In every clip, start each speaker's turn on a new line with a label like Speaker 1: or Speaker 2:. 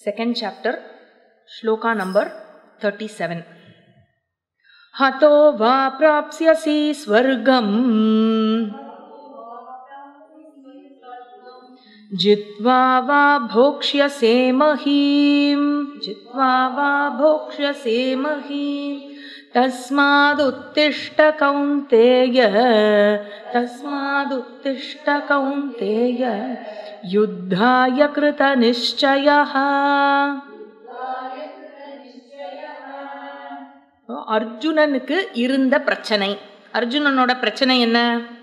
Speaker 1: second chapter, shloka number 37. हतो वा प्राप्स्यसि स्वर्गम् जित्वा वा भोक्ष्यसे महीम् जित्वा वा भोक्ष्यसे महीम् तस्मादुत्तिष्ठ कौन्तेय तस्मादुत्तिष्ठ कौन्तेय युद्धाय कृतनिश्चयः அர்ஜுனனுக்கு இருந்த பிரச்சனை அர்ஜுனனோட பிரச்சனை என்ன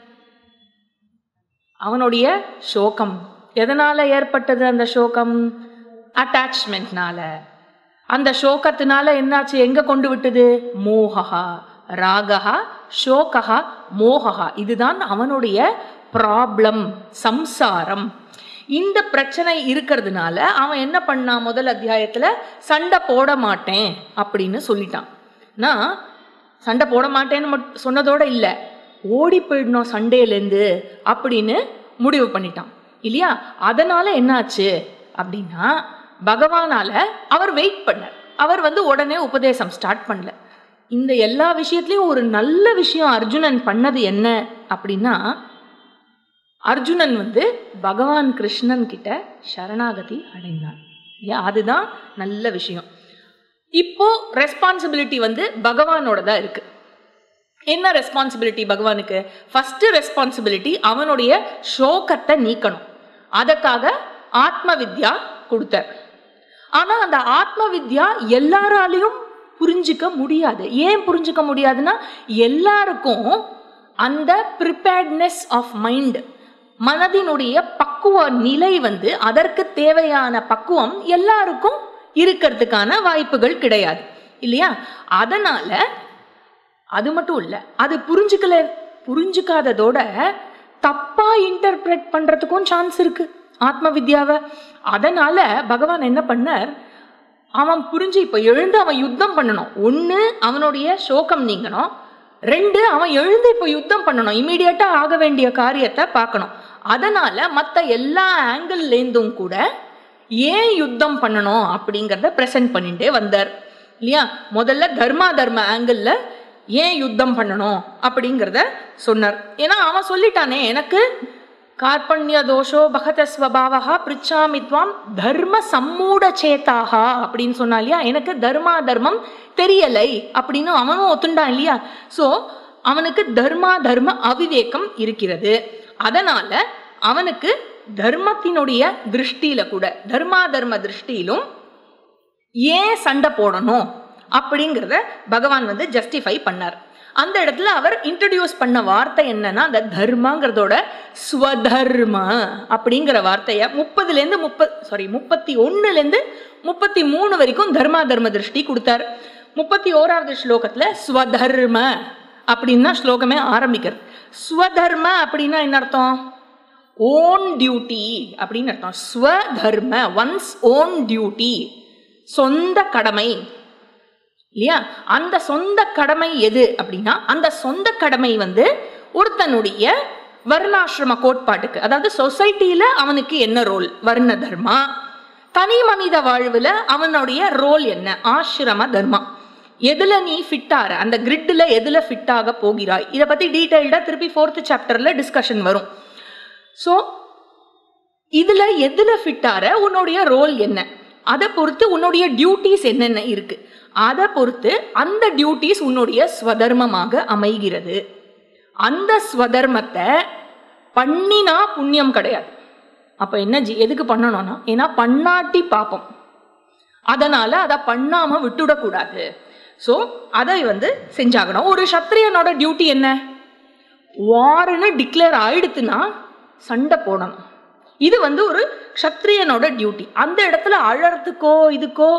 Speaker 1: அவனுடைய சோகம் எதனால ஏற்பட்டது அந்த சோகம் அட்டாச்மெண்ட்னால அந்த சோகத்தினால என்னாச்சு எங்க கொண்டு விட்டது மோகா ராகா சோகா மோகா இதுதான் அவனுடைய ப்ராப்ளம் சம்சாரம் இந்த பிரச்சனை இருக்கிறதுனால அவன் என்ன பண்ணான் முதல் அத்தியாயத்துல சண்டை போட மாட்டேன் அப்படின்னு சொல்லிட்டான் நான் சண்டை போட மாட்டேன்னு மட்டும் சொன்னதோட இல்லை ஓடி போயிடணும் சண்டேலேருந்து அப்படின்னு முடிவு பண்ணிட்டான் இல்லையா அதனால என்னாச்சு அப்படின்னா பகவானால அவர் வெயிட் பண்ணார் அவர் வந்து உடனே உபதேசம் ஸ்டார்ட் பண்ணல இந்த எல்லா விஷயத்துலையும் ஒரு நல்ல விஷயம் அர்ஜுனன் பண்ணது என்ன அப்படின்னா அர்ஜுனன் வந்து பகவான் கிருஷ்ணன் கிட்ட சரணாகதி அடைந்தான் இல்லையா அதுதான் நல்ல விஷயம் இப்போ ரெஸ்பான்சிபிலிட்டி வந்து பகவானோட தான் இருக்கு என்ன ரெஸ்பான்சிபிலிட்டி பகவானுக்கு ஃபர்ஸ்ட் ரெஸ்பான்சிபிலிட்டி அவனுடைய சோகத்தை நீக்கணும் அதற்காக ஆத்ம வித்யா கொடுத்தார் ஆனா அந்த ஆத்ம வித்யா எல்லாராலையும் புரிஞ்சுக்க முடியாது ஏன் புரிஞ்சுக்க முடியாதுன்னா எல்லாருக்கும் அந்த ப்ரிப்பேர்ட்னஸ் ஆஃப் மைண்ட் மனதினுடைய பக்குவ நிலை வந்து அதற்கு தேவையான பக்குவம் எல்லாருக்கும் இருக்கிறதுக்கான வாய்ப்புகள் கிடையாது இல்லையா அதனால அது மட்டும் இல்லை அது புரிஞ்சுக்கல புரிஞ்சுக்காததோட தப்பா இன்டர்பிரட் பண்றதுக்கும் சான்ஸ் இருக்கு ஆத்ம வித்யாவை அதனால பகவான் என்ன பண்ணார் அவன் புரிஞ்சு இப்போ எழுந்து அவன் யுத்தம் பண்ணணும் ஒன்று அவனுடைய சோகம் நீங்கணும் ரெண்டு அவன் எழுந்து இப்போ யுத்தம் பண்ணணும் இமீடியட்டா ஆக வேண்டிய காரியத்தை பார்க்கணும் அதனால மற்ற எல்லா ஆங்கிள்லேருந்தும் கூட ஏன் யுத்தம் பண்ணணும் அப்படிங்கிறத ப்ரெசென்ட் பண்ணிட்டே வந்தார் இல்லையா முதல்ல தர்மா தர்ம ஆங்கிளில் ஏன் யுத்தம் பண்ணணும் அப்படிங்கிறத சொன்னார் ஏன்னா அவன் சொல்லிட்டானே எனக்கு கார்பண்ய தோஷோ பகத ஸ்வபாவா பிரிச்சாமித்வாம் தர்ம சம்மூட சேத்தாகா அப்படின்னு சொன்னா இல்லையா எனக்கு தர்மா தர்மம் தெரியலை அப்படின்னு அவனும் ஒத்துண்டான் இல்லையா ஸோ அவனுக்கு தர்மா தர்ம அவிவேகம் இருக்கிறது அதனால அவனுக்கு தர்மத்தினுடைய திருஷ்டியில கூட தர்மா தர்ம திருஷ்டியிலும் ஏன் சண்டை போடணும் அப்படிங்கிறத பகவான் வந்து ஜஸ்டிஃபை பண்ணார் அந்த இடத்துல அவர் இன்ட்ரடியூஸ் பண்ண வார்த்தை என்னன்னா அந்த தர்மங்கிறதோட ஸ்வதர்ம அப்படிங்கிற வார்த்தைய முப்பதுலேருந்து முப்பது சாரி முப்பத்தி ஒன்னுலேருந்து முப்பத்தி மூணு வரைக்கும் தர்மா தர்ம திருஷ்டி கொடுத்தார் முப்பத்தி ஓராவது ஸ்லோகத்துல ஸ்வதர்ம அப்படின்னா ஸ்லோகமே ஆரம்பிக்கிறது ஸ்வதர்ம அப்படின்னா என்ன அர்த்தம் ஓன் டியூட்டி அப்படின்னு அர்த்தம் ஸ்வதர்ம ஒன்ஸ் ஓன் டியூட்டி சொந்த கடமை இல்லையா அந்த சொந்த கடமை எது அப்படின்னா அந்த சொந்த கடமை வந்து ஒருத்தனுடைய வர்ணாசிரம கோட்பாட்டுக்கு அதாவது சொசைட்டியில அவனுக்கு என்ன ரோல் வர்ண தர்மா தனி மனித வாழ்வுல அவனுடைய ரோல் என்ன ஆசிரம தர்மா எதுல நீ ஃபிட் ஆற அந்த கிரிட்ல எதுல ஃபிட் ஆக போகிறாய் இதை பத்தி டீட்டெயில்டா திருப்பி ஃபோர்த் சாப்டர்ல டிஸ்கஷன் வரும் ஸோ இதுல எதுல ஃபிட் ஆற உன்னுடைய ரோல் என்ன அதை பொறுத்து உன்னுடைய டியூட்டிஸ் என்னென்ன இருக்கு அதை பொறுத்து அந்த டியூட்டிஸ் உன்னுடைய ஸ்வதர்மமாக அமைகிறது அந்த ஸ்வதர்மத்தை பண்ணினா புண்ணியம் கிடையாது அப்ப என்ன ஜி எதுக்கு பண்ணணும்னா ஏன்னா பண்ணாட்டி பாப்போம் அதனால அதை பண்ணாம விட்டுடக்கூடாது ஸோ அதை வந்து செஞ்சாகணும் ஒரு சத்திரியனோட டியூட்டி என்ன வார்னு டிக்ளேர் ஆயிடுத்துன்னா சண்டை போடணும் இது வந்து ஒரு க்ஷத்ரியனோட டியூட்டி அந்த இடத்துல அழறதுக்கோ இதுக்கோ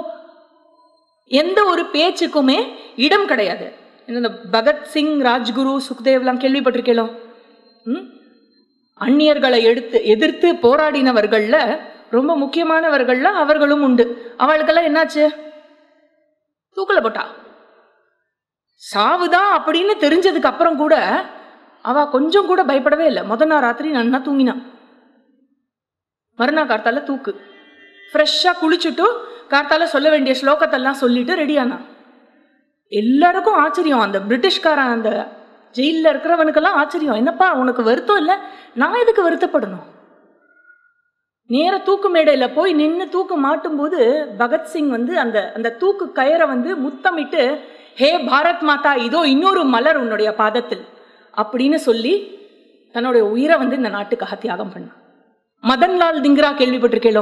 Speaker 1: எந்த ஒரு பேச்சுக்குமே இடம் கிடையாது இந்த பகத்சிங் ராஜ்குரு சுக்தேவ்லாம் கேள்விப்பட்டிருக்கேளோ ம் அந்நியர்களை எடுத்து எதிர்த்து போராடினவர்கள்ல ரொம்ப முக்கியமானவர்கள்ல அவர்களும் உண்டு அவளுக்கெல்லாம் என்னாச்சு தூக்கல போட்டா சாவுதான் அப்படின்னு தெரிஞ்சதுக்கு அப்புறம் கூட அவ கொஞ்சம் கூட பயப்படவே இல்லை முத நாள் ராத்திரி நன்னா தூங்கினான் மறுநாள் கார்த்தால தூக்கு ஃப்ரெஷ்ஷாக குளிச்சுட்டு கார்த்தால சொல்ல வேண்டிய ஸ்லோகத்தெல்லாம் சொல்லிட்டு ரெடியானான் எல்லாருக்கும் ஆச்சரியம் அந்த பிரிட்டிஷ்காரன் அந்த ஜெயிலில் இருக்கிறவனுக்கெல்லாம் ஆச்சரியம் என்னப்பா உனக்கு வருத்தம் இல்லை நான் எதுக்கு வருத்தப்படணும் நேர தூக்கு மேடையில போய் நின்று தூக்கு மாட்டும்போது பகத்சிங் வந்து அந்த அந்த தூக்கு கயரை வந்து முத்தமிட்டு ஹே பாரத் மாதா இதோ இன்னொரு மலர் உன்னுடைய பாதத்தில் அப்படின்னு சொல்லி தன்னுடைய உயிரை வந்து இந்த நாட்டுக்காக தியாகம் பண்ணான் மதன்லால் திங்ரா கேள்விப்பட்டிருக்கேளோ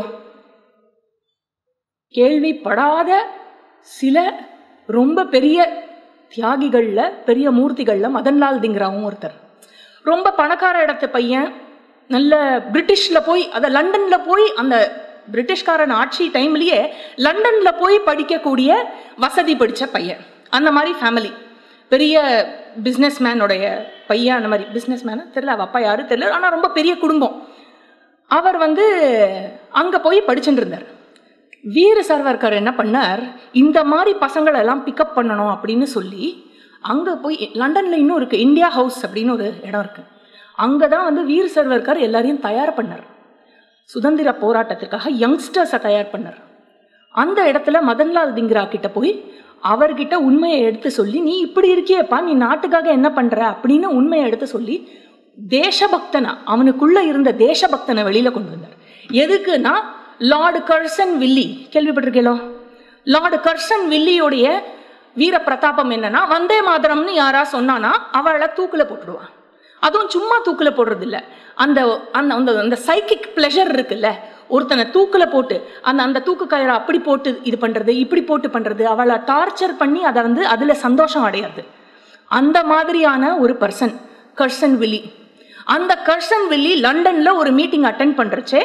Speaker 1: கேள்விப்படாத சில ரொம்ப பெரிய தியாகிகள்ல பெரிய மூர்த்திகள்ல மதன்லால் திங்ராவும் ஒருத்தர் ரொம்ப பணக்கார இடத்து பையன் நல்ல பிரிட்டிஷ்ல போய் அத லண்டன்ல போய் அந்த பிரிட்டிஷ்காரன் ஆட்சி டைம்லயே லண்டன்ல போய் படிக்கக்கூடிய வசதி படிச்ச பையன் அந்த மாதிரி ஃபேமிலி பெரிய பிஸ்னஸ் மேனுடைய பையன் அந்த மாதிரி பிஸ்னஸ் மேனு தெரியல அவ அப்பா யாரும் தெரியல ஆனால் ரொம்ப பெரிய குடும்பம் அவர் வந்து அங்கே போய் படிச்சுட்டு இருந்தார் வீர சர்வர்கர் என்ன பண்ணார் இந்த மாதிரி பசங்களை எல்லாம் பிக்கப் பண்ணணும் அப்படின்னு சொல்லி அங்கே போய் லண்டனில் இன்னும் இருக்குது இந்தியா ஹவுஸ் அப்படின்னு ஒரு இடம் இருக்குது அங்கே தான் வந்து வீர் சர்வர்கர் எல்லாரையும் தயார் பண்ணார் சுதந்திர போராட்டத்திற்காக யங்ஸ்டர்ஸை தயார் பண்ணார் அந்த இடத்துல மதன்லால் திங்ரா கிட்ட போய் அவர்கிட்ட உண்மையை எடுத்து சொல்லி நீ இப்படி இருக்கியேப்பா நீ நாட்டுக்காக என்ன பண்ற அப்படின்னு உண்மையை எடுத்து சொல்லி தேசபக்தனா அவனுக்குள்ள இருந்த தேசபக்தனை வெளியில கொண்டு வந்தார் எதுக்குன்னா லார்டு கர்சன் வில்லி கேள்விப்பட்டிருக்கீங்களோ லார்டு கர்சன் வில்லியோடைய வீர பிரதாபம் என்னன்னா வந்தே மாதரம்னு யாரா சொன்னானா அவளை தூக்குல போட்டுடுவான் அதுவும் சும்மா தூக்குல போடுறது இல்ல அந்த அந்த அந்த அந்த சைக்கிக் பிளஷர் இருக்குல்ல ஒருத்தனை தூக்குல போட்டு அந்த அந்த தூக்கு கயிறை அப்படி போட்டு இது பண்றது இப்படி போட்டு பண்றது அவளை டார்ச்சர் பண்ணி அதை வந்து அதுல சந்தோஷம் அடையாது அந்த மாதிரியான ஒரு பர்சன் கர்சன் வில்லி அந்த கர்சன் வில்லி லண்டன்ல ஒரு மீட்டிங் அட்டென்ட் பண்றச்சே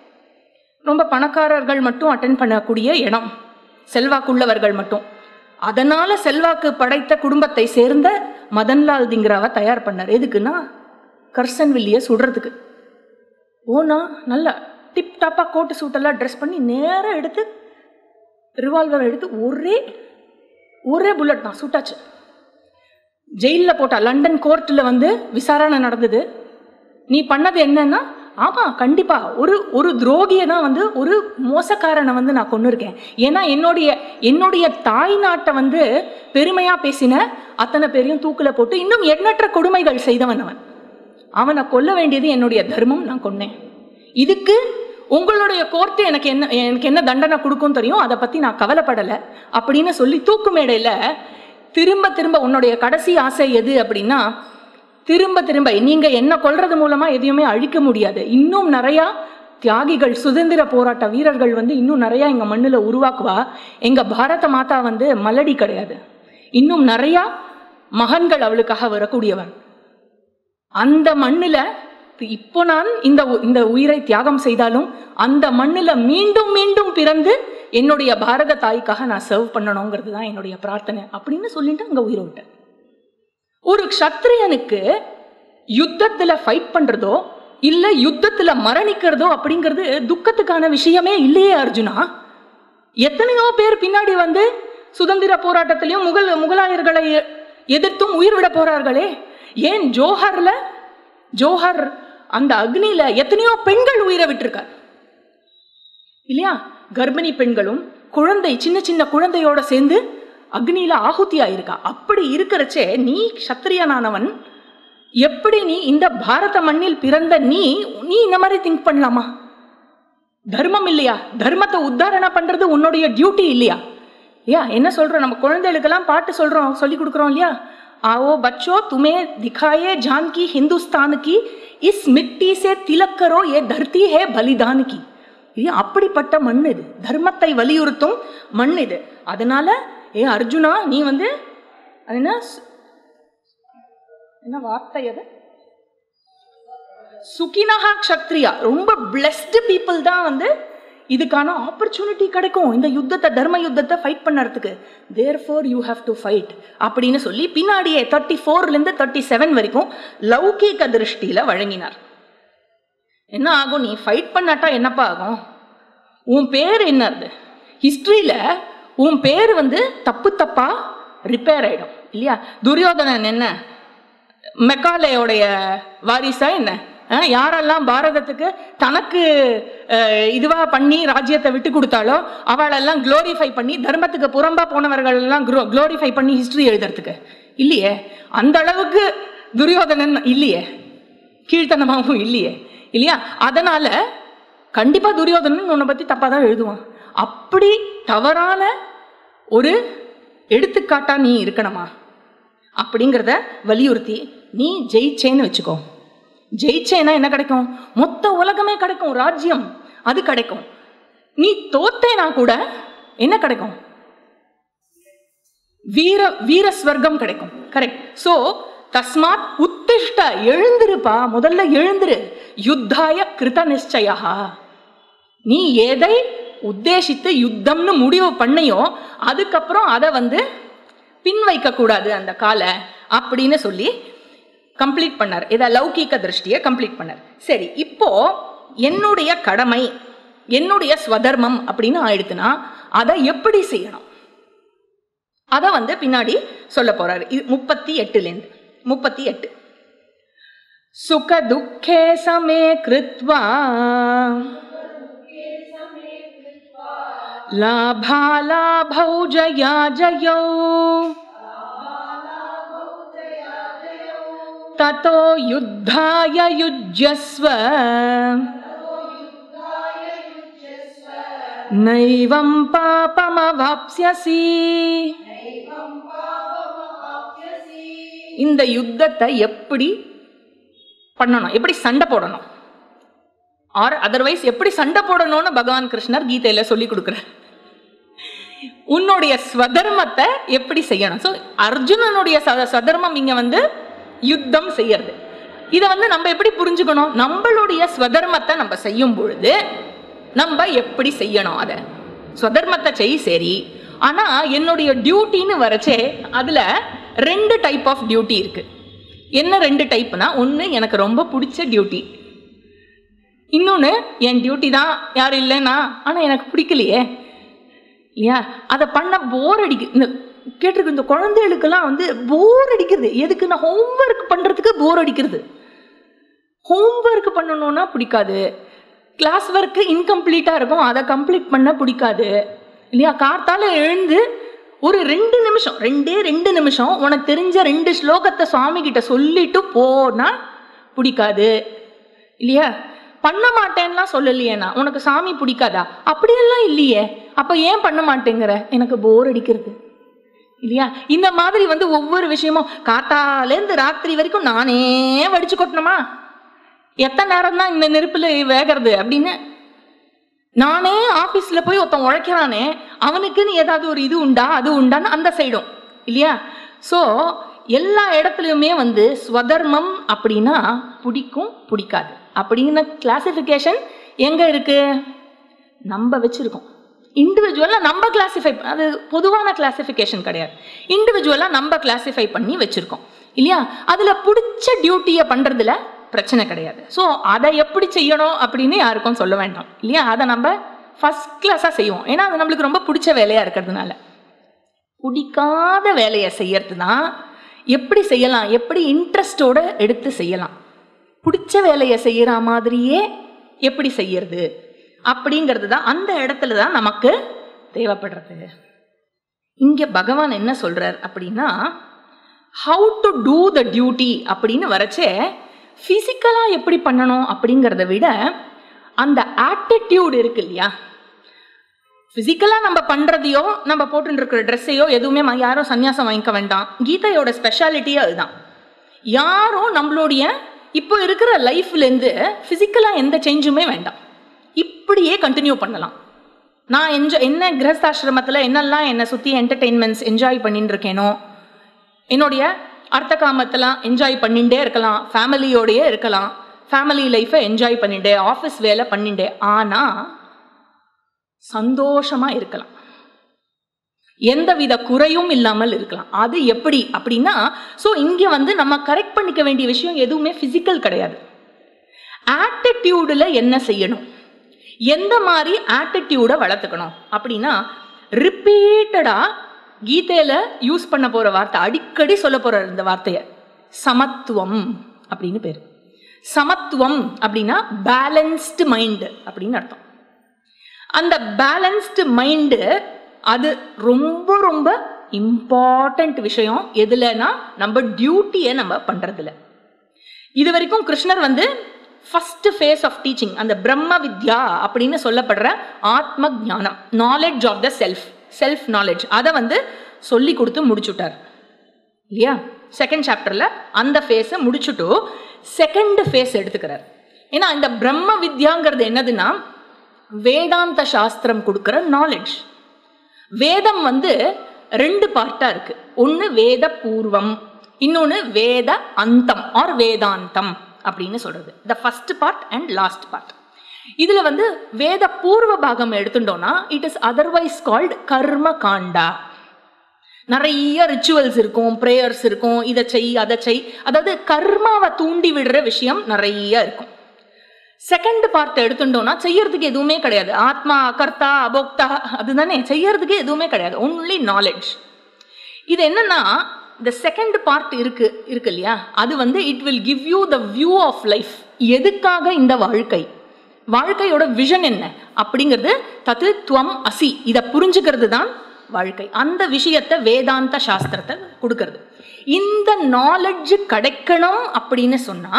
Speaker 1: ரொம்ப பணக்காரர்கள் மட்டும் அட்டென்ட் பண்ணக்கூடிய இடம் செல்வாக்குள்ளவர்கள் மட்டும் அதனால செல்வாக்கு படைத்த குடும்பத்தை சேர்ந்த மதன்லால் திங்ராவை தயார் பண்ணார் எதுக்குன்னா கர்சன் வில்லியை சுடுறதுக்கு ஓனா நல்லா டிப் டாப்பாக கோட்டு சூட்டெல்லாம் ட்ரெஸ் பண்ணி நேராக எடுத்து ரிவால்வர் எடுத்து ஒரே ஒரே புல்லட் தான் சுட்டாச்சு ஜெயிலில் போட்டா லண்டன் கோர்ட்டில் வந்து விசாரணை நடந்தது நீ பண்ணது என்னன்னா ஆமாம் கண்டிப்பா ஒரு ஒரு துரோகியை தான் வந்து ஒரு மோசக்காரனை வந்து நான் கொண்டு இருக்கேன் ஏன்னா என்னுடைய என்னுடைய தாய் நாட்டை வந்து பெருமையா பேசின அத்தனை பேரையும் தூக்குல போட்டு இன்னும் எண்ணற்ற கொடுமைகள் செய்தவன் அவன் அவனை கொல்ல வேண்டியது என்னுடைய தர்மம் நான் கொன்னேன் இதுக்கு உங்களுடைய கோர்ட்டு எனக்கு என்ன எனக்கு என்ன தண்டனை கொடுக்கும் தெரியும் அதை பத்தி நான் கவலைப்படலை அப்படின்னு சொல்லி தூக்கு மேடையில திரும்ப திரும்ப உன்னுடைய கடைசி ஆசை எது அப்படின்னா திரும்ப திரும்ப நீங்க என்ன கொல்றது மூலமா எதையுமே அழிக்க முடியாது இன்னும் நிறைய தியாகிகள் சுதந்திர போராட்ட வீரர்கள் வந்து இன்னும் நிறைய எங்க மண்ணுல உருவாக்குவா எங்க பாரத மாதா வந்து மலடி கிடையாது இன்னும் நிறைய மகன்கள் அவளுக்காக வரக்கூடியவன் அந்த மண்ணுல இப்போ நான் இந்த உ- இந்த உயிரை தியாகம் செய்தாலும் அந்த மண்ணுல மீண்டும் மீண்டும் பிறந்து என்னுடைய பாரத தாய்க்காக நான் சர்வ் பண்ணணுங்கிறது தான் என்னுடைய பிரார்த்தனை அப்படின்னு சொல்லிட்டு அங்க உயிரை விட்டேன் ஒரு க்ஷத்ரியனுக்கு யுத்தத்துல ஃபைட் பண்றதோ இல்ல யுத்தத்துல மரணிக்கிறதோ அப்படிங்கிறது துக்கத்துக்கான விஷயமே இல்லையே அர்ஜுனா எத்தனையோ பேர் பின்னாடி வந்து சுதந்திர போராட்டத்திலையும் முகல் முகலாயர்களை எ- எதிர்த்தும் உயிர் விட போறார்களே ஏன் ஜோஹர்ல ஜோஹர் அந்த அக்னியில எத்தனையோ பெண்கள் உயிரை விட்டிருக்கார் இல்லையா கர்ப்பிணி பெண்களும் குழந்தை சின்ன சின்ன குழந்தையோட சேர்ந்து அக்னியில ஆகுதி ஆயிருக்கா அப்படி இருக்கிறச்சே நீ சத்திரியனானவன் எப்படி நீ இந்த பாரத மண்ணில் பிறந்த நீ நீ இந்த மாதிரி திங்க் பண்ணலாமா தர்மம் இல்லையா தர்மத்தை உத்தாரணை பண்றது உன்னுடைய டியூட்டி இல்லையா ஐயா என்ன சொல்றோம் நம்ம குழந்தைகளுக்கெல்லாம் பாட்டு சொல்றோம் சொல்லி கொடுக்குறோம் இல்லையா आओ बच्चों तुम्हें दिखाए जान की हिंदुस्तान की इस मिट्टी से तिलक करो ये धरती है बलिदान की இது அப்படிப்பட்ட மண் இது தர்மத்தை வலியுறுத்தும் மண் இது அதனால ஏ அர்ஜுனா நீ வந்து அது என்ன சு- என்ன வார்த்தை அது சுகினஹா க்ஷத்ரியா ரொம்ப பிளெஸ்டு பீப்புள் தான் வந்து இதுக்கான ஆப்பர்ச்சுனிட்டி கிடைக்கும் இந்த யுத்தத்தை தர்ம யுத்தத்தை ஃபைட் பண்ணறதுக்கு therefore you have to fight அப்படின்னு சொல்லி பின்னாடியே தேர்ட்டி ஃபோர்லேருந்து தேர்ட்டி செவன் வரைக்கும் லௌகீக திருஷ்டியில வழங்கினார் என்ன ஆகும் நீ ஃபைட் பண்ணாட்டா என்னப்பா ஆகும் உன் பேர் என்னது ஹிஸ்டரியில உன் பேர் வந்து தப்பு தப்பா ரிப்பேர் ஆயிடும் இல்லையா துரியோதனன் என்ன மெக்காலேயோடைய வாரிசா என்ன அஹ், யாரெல்லாம் பாரதத்துக்கு தனக்கு அஹ், இதுவா பண்ணி ராஜ்யத்தை விட்டு கொடுத்தாலோ அவளெல்லாம் க்ளோரிஃபை பண்ணி தர்மத்துக்கு புறம்பா போனவர்கள் எல்லாம் க்ளோரிஃபை பண்ணி ஹிஸ்டரி எழுதுறதுக்கு இல்லையே அந்த அளவுக்கு துரியோதனன் இல்லையே கீழ்த்தனமாகவும் இல்லையே இல்லையா அதனால கண்டிப்பா துரியோதனன் உன்னை பத்தி தப்பா தான் எழுதுவான் அப்படி தவறான ஒரு எடுத்துக்காட்டா நீ இருக்கணுமா அப்படிங்கிறத வலியுறுத்தி நீ ஜெயிச்சேன்னு வச்சுக்கோ ஜெயிச்சேன்னா என்ன கிடைக்கும் மொத்த உலகமே கிடைக்கும் ராஜ்யம் அது கிடைக்கும் நீ தோத்தேனா கூட என்ன கிடைக்கும் வீர வீர ஸ்வர்க்கம் கிடைக்கும் கரெக்ட் சோ தஸ்மாத் உத்திஷ்ட எழுந்திருப்பா முதல்ல எழுந்திரு யுத்தாய கிருத நிச்சயா நீ எதை உத்தேசித்து யுத்தம்னு முடிவு பண்ணையோ அதுக்கப்புறம் அதை வந்து பின் வைக்க கூடாது அந்த காலை அப்படின்னு சொல்லி கம்ப்ளீட் பண்ணார் இதை லௌகீக திருஷ்டியை கம்ப்ளீட் பண்ணார் சரி இப்போ என்னுடைய கடமை என்னுடைய ஸ்வதர்மம் அப்படின்னு ஆயிடுத்துன்னா அதை எப்படி செய்யணும் அதை வந்து பின்னாடி சொல்ல போறாரு இது முப்பத்தி எட்டுலேருந்து முப்பத்தி எட்டு சுக துக்கே சமே கிருத்வா लाभालाभौ जया जयौ ततो युद्धाय युज्यस्व नैवं पापमवाप्स्यसि இந்த யுத்தத்தை எப்படி பண்ணணும் எப்படி சண்டை போடணும் ஆர் அதர்வைஸ் எப்படி சண்டை போடணும்னு பகவான் கிருஷ்ணர் கீதையில சொல்லி கொடுக்குறார் உன்னுடைய ஸ்வதர்மத்தை எப்படி செய்யணும் ஸோ அர்ஜுனனுடைய ச- ஸ்வதர்மம் இங்க வந்து யுத்தம் செய்யறது இதை வந்து நம்ம எப்படி புரிஞ்சுக்கணும் நம்மளுடைய ஸ்வதர்மத்தை நம்ம செய்யும் பொழுது நம்ம எப்படி செய்யணும் அதை ஸ்வதர்மத்தை செய் சரி ஆனா என்னுடைய டியூட்டின்னு வரச்சே அதுல ரெண்டு டைப் ஆஃப் டியூட்டி இருக்கு என்ன ரெண்டு டைப்னா ஒன்று எனக்கு ரொம்ப பிடிச்ச டியூட்டி இன்னொன்று என் டியூட்டி தான் யாரும் இல்லைன்னா ஆனால் எனக்கு பிடிக்கலையே இல்லையா அதை பண்ண போர் அடிக்கு இந்த கேட்டிருக்கு இந்த குழந்தைகளுக்கெல்லாம் வந்து போர் அடிக்கிறது எதுக்கு நான் ஹோம்ஒர்க் பண்ணுறதுக்கு போர் அடிக்கிறது ஹோம்ஒர்க் பண்ணணும்னா பிடிக்காது கிளாஸ் ஒர்க்கு இன்கம்ப்ளீட்டாக இருக்கும் அதை கம்ப்ளீட் பண்ண பிடிக்காது இல்லையா கார்த்தால எழுந்து ஒரு ரெண்டு நிமிஷம் ரெண்டே ரெண்டு நிமிஷம் உனக்கு தெரிஞ்ச ரெண்டு ஸ்லோகத்தை சுவாமி கிட்ட சொல்லிட்டு போனா பிடிக்காது இல்லையா பண்ண மாட்டேன்லாம் சொல்லலையே நான் உனக்கு சாமி பிடிக்காதா அப்படியெல்லாம் இல்லையே அப்ப ஏன் பண்ண மாட்டேங்கிற எனக்கு போர் அடிக்கிறது இல்லையா இந்த மாதிரி வந்து ஒவ்வொரு விஷயமும் காத்தாலேருந்து ராத்திரி வரைக்கும் நானே வடிச்சு கொட்டணுமா எத்தனை நேரம் தான் இந்த நெருப்புல வேகிறது அப்படின்னு நானே ஆபீஸ்ல போய் ஒருத்தன் உழைக்கிறானே அவனுக்குன்னு ஏதாவது ஒரு இது உண்டா அது உண்டான்னு அந்த சைடும் இல்லையா ஸோ எல்லா இடத்துலையுமே வந்து ஸ்வதர்மம் அப்படின்னா பிடிக்கும் பிடிக்காது அப்படிங்கிற கிளாசிஃபிகேஷன் எங்க இருக்கு நம்ம வச்சிருக்கோம் இண்டிவிஜுவலாக நம்ம கிளாசிஃபை அது பொதுவான கிளாசிஃபிகேஷன் கிடையாது இண்டிவிஜுவலாக நம்ம கிளாசிஃபை பண்ணி வச்சிருக்கோம் இல்லையா அதில் பிடிச்ச டியூட்டியை பண்ணுறதுல பிரச்சனை கிடையாது ஸோ அதை எப்படி செய்யணும் அப்படின்னு யாருக்கும் சொல்ல வேண்டாம் இல்லையா அதை நம்ம ஃபஸ்ட் கிளாஸாக செய்வோம் ஏன்னா அது நம்மளுக்கு ரொம்ப பிடிச்ச வேலையாக இருக்கிறதுனால பிடிக்காத வேலையை செய்யறது தான் எப்படி செய்யலாம் எப்படி இன்ட்ரெஸ்டோட எடுத்து செய்யலாம் பிடிச்ச வேலையை செய்யற மாதிரியே எப்படி செய்யறது அப்படிங்கிறது தான் அந்த இடத்துல தான் நமக்கு தேவைப்படுறது இங்க பகவான் என்ன சொல்றார் அப்படின்னா how to do the duty அப்படின்னு வரச்சே ஃபிசிக்கலா எப்படி பண்ணணும் அப்படிங்கிறத விட அந்த ஆட்டிடியூட் இருக்கு இல்லையா ஃபிசிக்கலாக நம்ம பண்ணுறதையோ நம்ம போட்டுட்டு இருக்கிற ட்ரெஸ்ஸையோ எதுவுமே ம- யாரும் சன்னியாசம் வாங்கிக்க வேண்டாம் கீதையோட ஸ்பெஷாலிட்டியே அதுதான் யாரும் நம்மளுடைய இப்போ இருக்கிற லைஃப்லேருந்து ஃபிசிக்கலாக எந்த சேஞ்சுமே வேண்டாம் இப்படியே கண்டினியூ பண்ணலாம் நான் என்ஜாய் என்ன கிரகஸ்தாசிரமத்தில் என்னெல்லாம் என்னை சுற்றி என்டர்டெயின்மெண்ட்ஸ் என்ஜாய் பண்ணிட்டு இருக்கேனோ என்னுடைய அர்த்த காமத்தெல்லாம் என்ஜாய் பண்ணிட்டே இருக்கலாம் ஃபேமிலியோடயே இருக்கலாம் ஃபேமிலி லைஃப்பை என்ஜாய் பண்ணிட்டே ஆஃபீஸ் வேலை பண்ணிட்டே ஆனால் சந்தோஷமா இருக்கலாம் எந்தவித குறையும் இல்லாமல் இருக்கலாம் அது எப்படி அப்படின்னா ஸோ இங்கே வந்து நம்ம கரெக்ட் பண்ணிக்க வேண்டிய விஷயம் எதுவுமே ஃபிசிக்கல் கிடையாது ஆட்டிடியூடில் என்ன செய்யணும் எந்த மாதிரி ஆட்டிடியூடை வளர்த்துக்கணும் அப்படின்னா ரிப்பீட்டடாக கீதையில் யூஸ் பண்ண போகிற வார்த்தை அடிக்கடி சொல்ல போகிற இந்த வார்த்தையை சமத்துவம் அப்படின்னு பேர் சமத்துவம் அப்படின்னா பேலன்ஸ்டு மைண்டு அப்படின்னு அர்த்தம் அந்த பேலன்ஸ்டு மைண்டு அது ரொம்ப ரொம்ப இம்பார்ட்டண்ட் விஷயம் எதுலனா நம்ம டியூட்டியை நம்ம பண்றதுல இது வரைக்கும் கிருஷ்ணர் வந்து ஃபர்ஸ்ட் ஃபேஸ் ஆஃப் டீச்சிங் அந்த பிரம்ம வித்யா அப்படின்னு சொல்லப்படுற ஆத்ம ஞானம் knowledge of the self self knowledge அதை வந்து சொல்லி கொடுத்து முடிச்சுட்டார் இல்லையா செகண்ட் சாப்டர்ல அந்த ஃபேஸை முடிச்சுட்டு செகண்ட் ஃபேஸ் எடுத்துக்கிறார் ஏன்னா இந்த பிரம்ம வித்யாங்கிறது என்னதுன்னா வேதாந்த சாஸ்திரம் கொடுக்குற நாலேஜ் வேதம் வந்து ரெண்டு பார்ட்டா இருக்கு ஒன்று வேத பூர்வம் இன்னொன்று வேத அந்தம் ஆர் வேதாந்தம் அப்படின்னு சொல்றது the first part and last part இதுல வந்து வேத பூர்வ பாகம் எடுத்துட்டோம்னா இட் இஸ் அதர்வைஸ் கால்டு கர்ம காண்டா நிறைய ரிச்சுவல்ஸ் இருக்கும் ப்ரேயர்ஸ் இருக்கும் இதை செய் அதை செய் அதாவது கர்மாவை தூண்டி விடுற விஷயம் நிறைய இருக்கும் செகண்ட் பார்ட் எடுத்துட்டோம்னா செய்யறதுக்கு எதுவுமே கிடையாது ஆத்மா அகர்த்தா அபோக்தா அதுதானே செய்யறதுக்கு எதுவுமே கிடையாது ஒன்லி நாலேஜ் இது என்னன்னா இந்த செகண்ட் பார்ட் இருக்கு இருக்கு இல்லையா அது வந்து it will give you the view of life எதுக்காக இந்த வாழ்க்கை வாழ்க்கையோட விஷன் என்ன அப்படிங்கிறது தத்து துவம் அசி இதை புரிஞ்சுக்கிறது தான் வாழ்க்கை அந்த விஷயத்தை வேதாந்த சாஸ்திரத்தை கொடுக்கறது இந்த நாலெட்ஜ் கிடைக்கணும் அப்படின்னு சொன்னா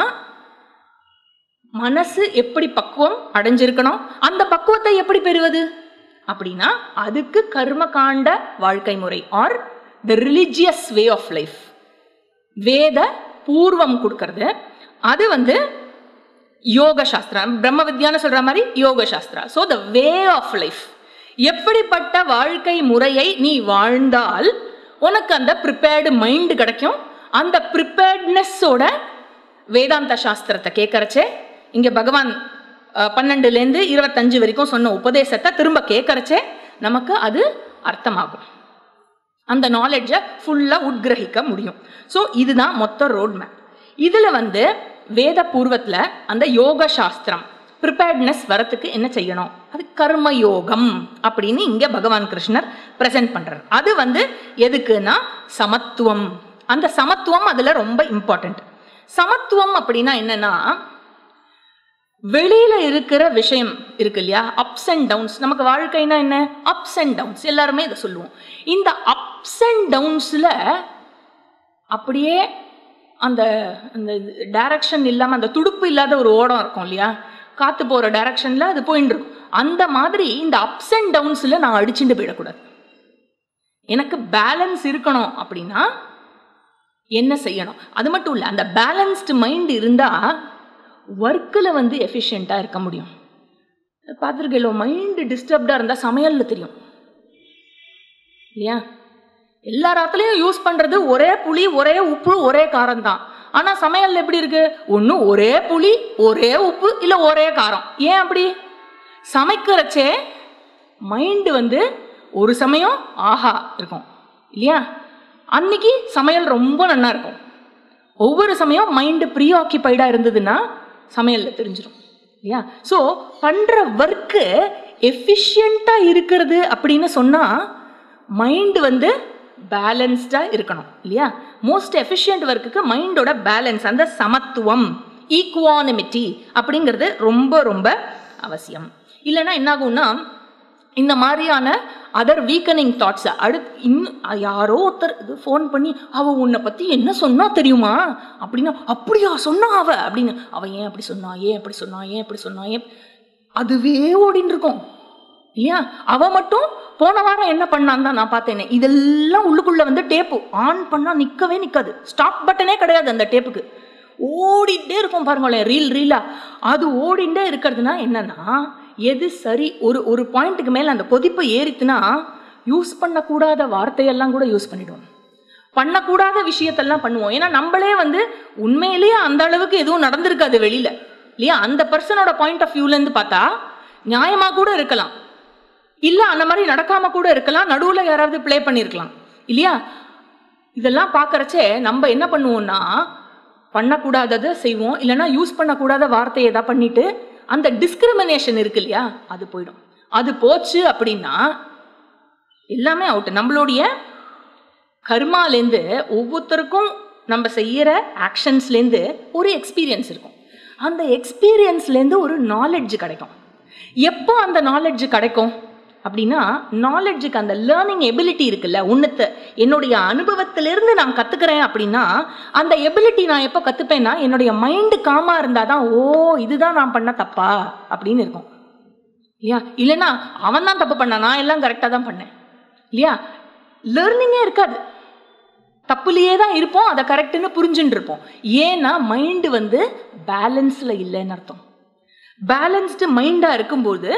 Speaker 1: மனசு எப்படி பக்குவம் அடைஞ்சிருக்கணும் அந்த பக்குவத்தை எப்படி பெறுவது அப்படின்னா அதுக்கு கர்ம காண்ட வாழ்க்கை முறை or the religious way of life வேத பூர்வம் கொடுக்கறது அது வந்து யோக சாஸ்திரா பிரம்ம வித்யான்னு சொல்ற மாதிரி யோக சாஸ்திரா so the way of life எப்படிப்பட்ட வாழ்க்கை முறையை நீ வாழ்ந்தால் உனக்கு அந்த ப்ரிப்பேர்டு மைண்டு கிடைக்கும் அந்த ப்ரிப்பேர்ட்னஸோட வேதாந்த சாஸ்திரத்தை கேட்கறச்சே இங்க பகவான் அஹ், பன்னெண்டுலேருந்து இருபத்தஞ்சு வரைக்கும் சொன்ன உபதேசத்தை திரும்ப கேட்கறச்சே நமக்கு அது அர்த்தமாகும் அந்த நாலேஜை ஃபுல்லாக உட்கிரகிக்க முடியும் ஸோ இதுதான் மொத்த ரோட் மேப் இதில் வந்து வேத பூர்வத்தில் அந்த யோக சாஸ்திரம் ப்ரிப்பேர்ட்னஸ் வரத்துக்கு என்ன செய்யணும் அது கர்ம யோகம் அப்படின்னு இங்கே பகவான் கிருஷ்ணர் ப்ரெசென்ட் பண்ணுறார் அது வந்து எதுக்குன்னா சமத்துவம் அந்த சமத்துவம் அதில் ரொம்ப இம்பார்ட்டண்ட் சமத்துவம் அப்படின்னா என்னன்னா வெளியில இருக்கிற விஷயம் இருக்கு இல்லையா அப்ஸ் அண்ட் டவுன்ஸ் நமக்கு வாழ்க்கைனா என்ன அப்ஸ் அண்ட் டவுன்ஸ் எல்லாருமே இதை சொல்லுவோம் இந்த அப்ஸ் அண்ட் டவுன்ஸ்ல அப்படியே அந்த அந்த டைரக்ஷன் இல்லாம அந்த துடுப்பு இல்லாத ஒரு ஓடம் இருக்கும் இல்லையா காத்து போற டைரக்ஷன்ல அது போயின்னு இருக்கும் அந்த மாதிரி இந்த அப்ஸ் அண்ட் டவுன்ஸ்ல நான் அடிச்சுட்டு போயிடக்கூடாது எனக்கு பேலன்ஸ் இருக்கணும் அப்படின்னா என்ன செய்யணும் அது மட்டும் இல்லை அந்த பேலன்ஸ்டு மைண்ட் இருந்தால் ஒர்க்கில் வந்து எஃபிஷியண்ட்டாக இருக்க முடியும் பார்த்துருக்கீங்களோ மைண்டு டிஸ்டர்ப்டாக இருந்தால் சமையலில் தெரியும் இல்லையா எல்லா ராத்துலையும் யூஸ் பண்ணுறது ஒரே புளி ஒரே உப்பு ஒரே காரம் தான் ஆனால் சமையல் எப்படி இருக்கு ஒன்று ஒரே புளி ஒரே உப்பு இல்லை ஒரே காரம் ஏன் அப்படி சமைக்கிறச்சே மைண்டு வந்து ஒரு சமயம் ஆஹா இருக்கும் இல்லையா அன்னைக்கு சமையல் ரொம்ப நல்லா இருக்கும் ஒவ்வொரு சமயம் மைண்டு ப்ரீ ஆக்கியபைடாக இருந்ததுன்னா சமையலில் தெரிஞ்சிடும் இல்லையா ஸோ பண்ணுற ஒர்க்கு எஃபிஷியண்ட்டாக இருக்கிறது அப்படின்னு சொன்னால் மைண்டு வந்து பேலன்ஸ்டாக இருக்கணும் இல்லையா மோஸ்ட் எஃபிஷியன்ட் ஒர்க்குக்கு மைண்டோட பேலன்ஸ் அந்த சமத்துவம் ஈக்குவானிமிட்டி அப்படிங்கிறது ரொம்ப ரொம்ப அவசியம் இல்லைன்னா என்னாகும்னா இந்த மாதிரியான அதர் வீக்கனிங் தாட்ஸை அடுத்து இன்னும் யாரோ ஒருத்தர் இது ஃபோன் பண்ணி அவ உன்னை பற்றி என்ன சொன்னா தெரியுமா அப்படின்னா அப்படியா சொன்னா அவ அப்படின்னு அவ ஏன் அப்படி சொன்னா ஏன் அப்படி சொன்னா ஏன் அப்படி சொன்னா ஏன் அதுவே ஓடின்னு இருக்கும் இல்லையா அவ மட்டும் போன வாரம் என்ன பண்ணான்னு தான் நான் பார்த்தேனே இதெல்லாம் உள்ளுக்குள்ள வந்து டேப்பு ஆன் பண்ணா நிக்கவே நிக்காது ஸ்டாப் பட்டனே கிடையாது அந்த டேப்புக்கு ஓடிட்டே இருக்கும் பாருங்களேன் ரீல் ரீலா அது ஓடிண்டே இருக்கிறதுனா என்னன்னா எது சரி ஒரு ஒரு பாயிண்ட்டுக்கு மேல அந்த கொதிப்பு ஏறித்துனா யூஸ் பண்ணக்கூடாத வார்த்தையெல்லாம் கூட யூஸ் பண்ணிடுவோம் பண்ணக்கூடாத விஷயத்தெல்லாம் பண்ணுவோம் ஏன்னா நம்மளே வந்து உண்மையிலேயே அந்த அளவுக்கு எதுவும் நடந்திருக்காது வெளியில இல்லையா அந்த பர்சனோட பாயிண்ட் ஆஃப் வியூலேருந்து பார்த்தா நியாயமா கூட இருக்கலாம் இல்ல அந்த மாதிரி நடக்காம கூட இருக்கலாம் நடுவுல யாராவது ப்ளே பண்ணியிருக்கலாம் இல்லையா இதெல்லாம் பார்க்கறச்சே நம்ம என்ன பண்ணுவோம்னா பண்ணக்கூடாததை செய்வோம் இல்லைன்னா யூஸ் பண்ணக்கூடாத வார்த்தையை ஏதாவது பண்ணிட்டு அந்த டிஸ்கிரிமினேஷன் இருக்கு இல்லையா அது போயிடும் அது போச்சு அப்படின்னா எல்லாமே அவுட் நம்மளுடைய கர்மாலேருந்து ஒவ்வொருத்தருக்கும் நம்ம செய்யற ஆக்ஷன்ஸ்லேருந்து ஒரு எக்ஸ்பீரியன்ஸ் இருக்கும் அந்த எக்ஸ்பீரியன்ஸ்லேருந்து ஒரு நாலெட்ஜ் கிடைக்கும் எப்போ அந்த நாலெட்ஜ் கிடைக்கும் அப்படின்னா நாலெட்ஜுக்கு அந்த லேர்னிங் எபிலிட்டி இருக்குல்ல உன்னத்தை என்னுடைய அனுபவத்திலிருந்து நான் கற்றுக்கிறேன் அப்படின்னா அந்த எபிலிட்டி நான் எப்போ கற்றுப்பேன்னா என்னுடைய மைண்டு காமாக இருந்தால் தான் ஓ இதுதான் நான் பண்ண தப்பா அப்படின்னு இருக்கும் இல்லையா இல்லைன்னா அவன் தான் தப்பு பண்ணான் நான் எல்லாம் கரெக்டாக தான் பண்ணேன் இல்லையா லேர்னிங்கே இருக்காது தப்புலையே தான் இருப்போம் அதை கரெக்டுன்னு புரிஞ்சுட்டு இருப்போம் ஏன்னா மைண்டு வந்து பேலன்ஸில் இல்லைன்னு அர்த்தம் பேலன்ஸ்டு மைண்டாக இருக்கும்போது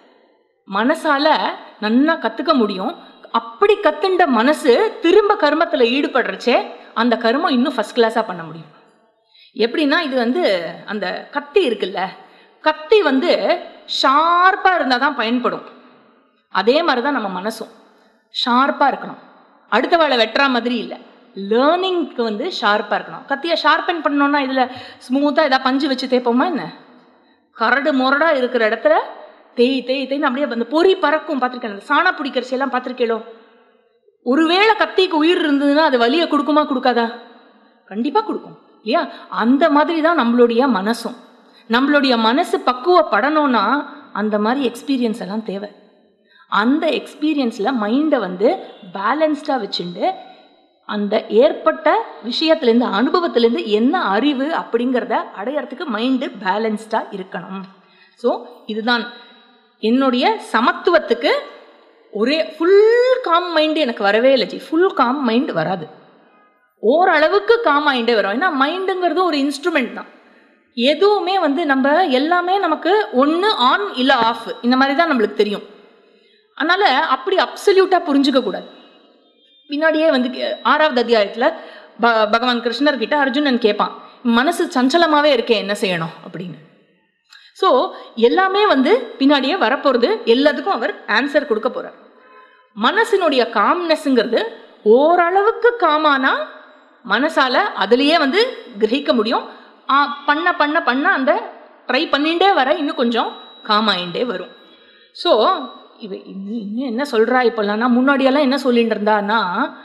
Speaker 1: மனசால நன்னா கற்றுக்க முடியும் அப்படி கத்துண்ட மனசு திரும்ப கர்மத்தில் ஈடுபடுறச்சே அந்த கர்மம் இன்னும் ஃபஸ்ட் கிளாஸாக பண்ண முடியும் எப்படின்னா இது வந்து அந்த கத்தி இருக்குல்ல கத்தி வந்து ஷார்ப்பாக இருந்தால் தான் பயன்படும் அதே மாதிரி தான் நம்ம மனசும் ஷார்ப்பாக இருக்கணும் அடுத்த வேலை வெட்டுற மாதிரி இல்லை லேர்னிங்க்கு வந்து ஷார்ப்பாக இருக்கணும் கத்தியை ஷார்பன் பண்ணோன்னா இதில் ஸ்மூத்தாக ஏதாவது பஞ்சு வச்சு தேய்ப்போமா என்ன கரடு முரடாக இருக்கிற இடத்துல தேய் தேய் தேய்னு அப்படியே அந்த பொறி பறக்கும் பார்த்துருக்கேன் அந்த சாணா பிடிக்கிறச்சி எல்லாம் பார்த்துருக்கேளோ ஒருவேளை கத்திக்கு உயிர் இருந்ததுன்னா அது வலியை கொடுக்குமா கொடுக்காதா கண்டிப்பாக கொடுக்கும் இல்லையா அந்த மாதிரி தான் நம்மளுடைய மனசும் நம்மளுடைய மனசு பக்குவப்படணும்னா அந்த மாதிரி எக்ஸ்பீரியன்ஸ் எல்லாம் தேவை அந்த எக்ஸ்பீரியன்ஸில் மைண்டை வந்து பேலன்ஸ்டாக வச்சுட்டு அந்த ஏற்பட்ட விஷயத்துலேருந்து அனுபவத்திலேருந்து என்ன அறிவு அப்படிங்கிறத அடையறதுக்கு மைண்டு பேலன்ஸ்டாக இருக்கணும் ஸோ இதுதான் என்னுடைய சமத்துவத்துக்கு ஒரே ஃபுல் காம் மைண்டு எனக்கு வரவே இல்லை ஜி ஃபுல் காம் மைண்ட் வராது ஓரளவுக்கு காம் மைண்டே வரும் ஏன்னா மைண்டுங்கிறது ஒரு இன்ஸ்ட்ருமெண்ட் தான் எதுவுமே வந்து நம்ம எல்லாமே நமக்கு ஒன்று ஆன் இல்லை ஆஃப் இந்த மாதிரி தான் நம்மளுக்கு தெரியும் அதனால் அப்படி அப்சல்யூட்டாக புரிஞ்சுக்க கூடாது பின்னாடியே வந்து ஆறாவது அத்தியாயத்தில் ப பகவான் கிருஷ்ணர்கிட்ட அர்ஜுனன் கேட்பான் மனசு சஞ்சலமாகவே இருக்கே என்ன செய்யணும் அப்படின்னு ஸோ எல்லாமே வந்து பின்னாடியே வரப்போகிறது எல்லாத்துக்கும் அவர் ஆன்சர் கொடுக்க போகிறார் மனசினுடைய காம்னஸ்ங்கிறது ஓரளவுக்கு காமானா மனசால அதுலேயே வந்து கிரகிக்க முடியும் பண்ண பண்ண பண்ண அந்த ட்ரை பண்ணிகிட்டே வர இன்னும் கொஞ்சம் காமாயிண்டே வரும் ஸோ இவ இன்னும் இன்னும் என்ன சொல்கிறா இப்போல்லாம் முன்னாடியெல்லாம் என்ன சொல்லிட்டு இருந்தான்னா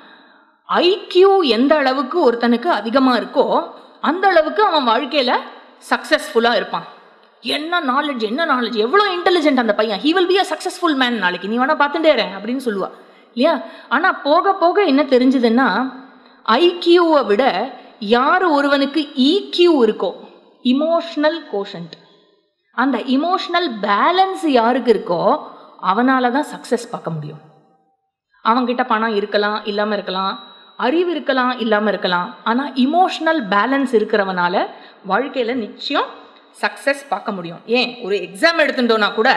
Speaker 1: ஐக்கியூ எந்த அளவுக்கு ஒருத்தனுக்கு அதிகமாக இருக்கோ அந்த அளவுக்கு அவன் வாழ்க்கையில் சக்ஸஸ்ஃபுல்லாக இருப்பான் என்ன நாலேஜ் என்ன நாலேஜ் எவ்வளோ இன்டெலிஜென்ட் அந்த பையன் he will be a successful man நாளைக்கு நீ வேணா பார்த்துட்டே அப்படின்னு சொல்லுவா இல்லையா ஆனால் போக போக என்ன தெரிஞ்சதுன்னா ஐக்கியூவை விட யார் ஒருவனுக்கு ஈக்யூ இருக்கோ இமோஷ்னல் கோஷன்ட் அந்த இமோஷ்னல் பேலன்ஸ் யாருக்கு இருக்கோ அவனால தான் சக்ஸஸ் பார்க்க முடியும் அவங்கிட்ட பணம் இருக்கலாம் இல்லாமல் இருக்கலாம் அறிவு இருக்கலாம் இல்லாமல் இருக்கலாம் ஆனால் இமோஷ்னல் பேலன்ஸ் இருக்கிறவனால வாழ்க்கையில் நிச்சயம் சக்ஸஸ் பார்க்க முடியும் ஏன் ஒரு எக்ஸாம் எடுத்துட்டோன்னா கூட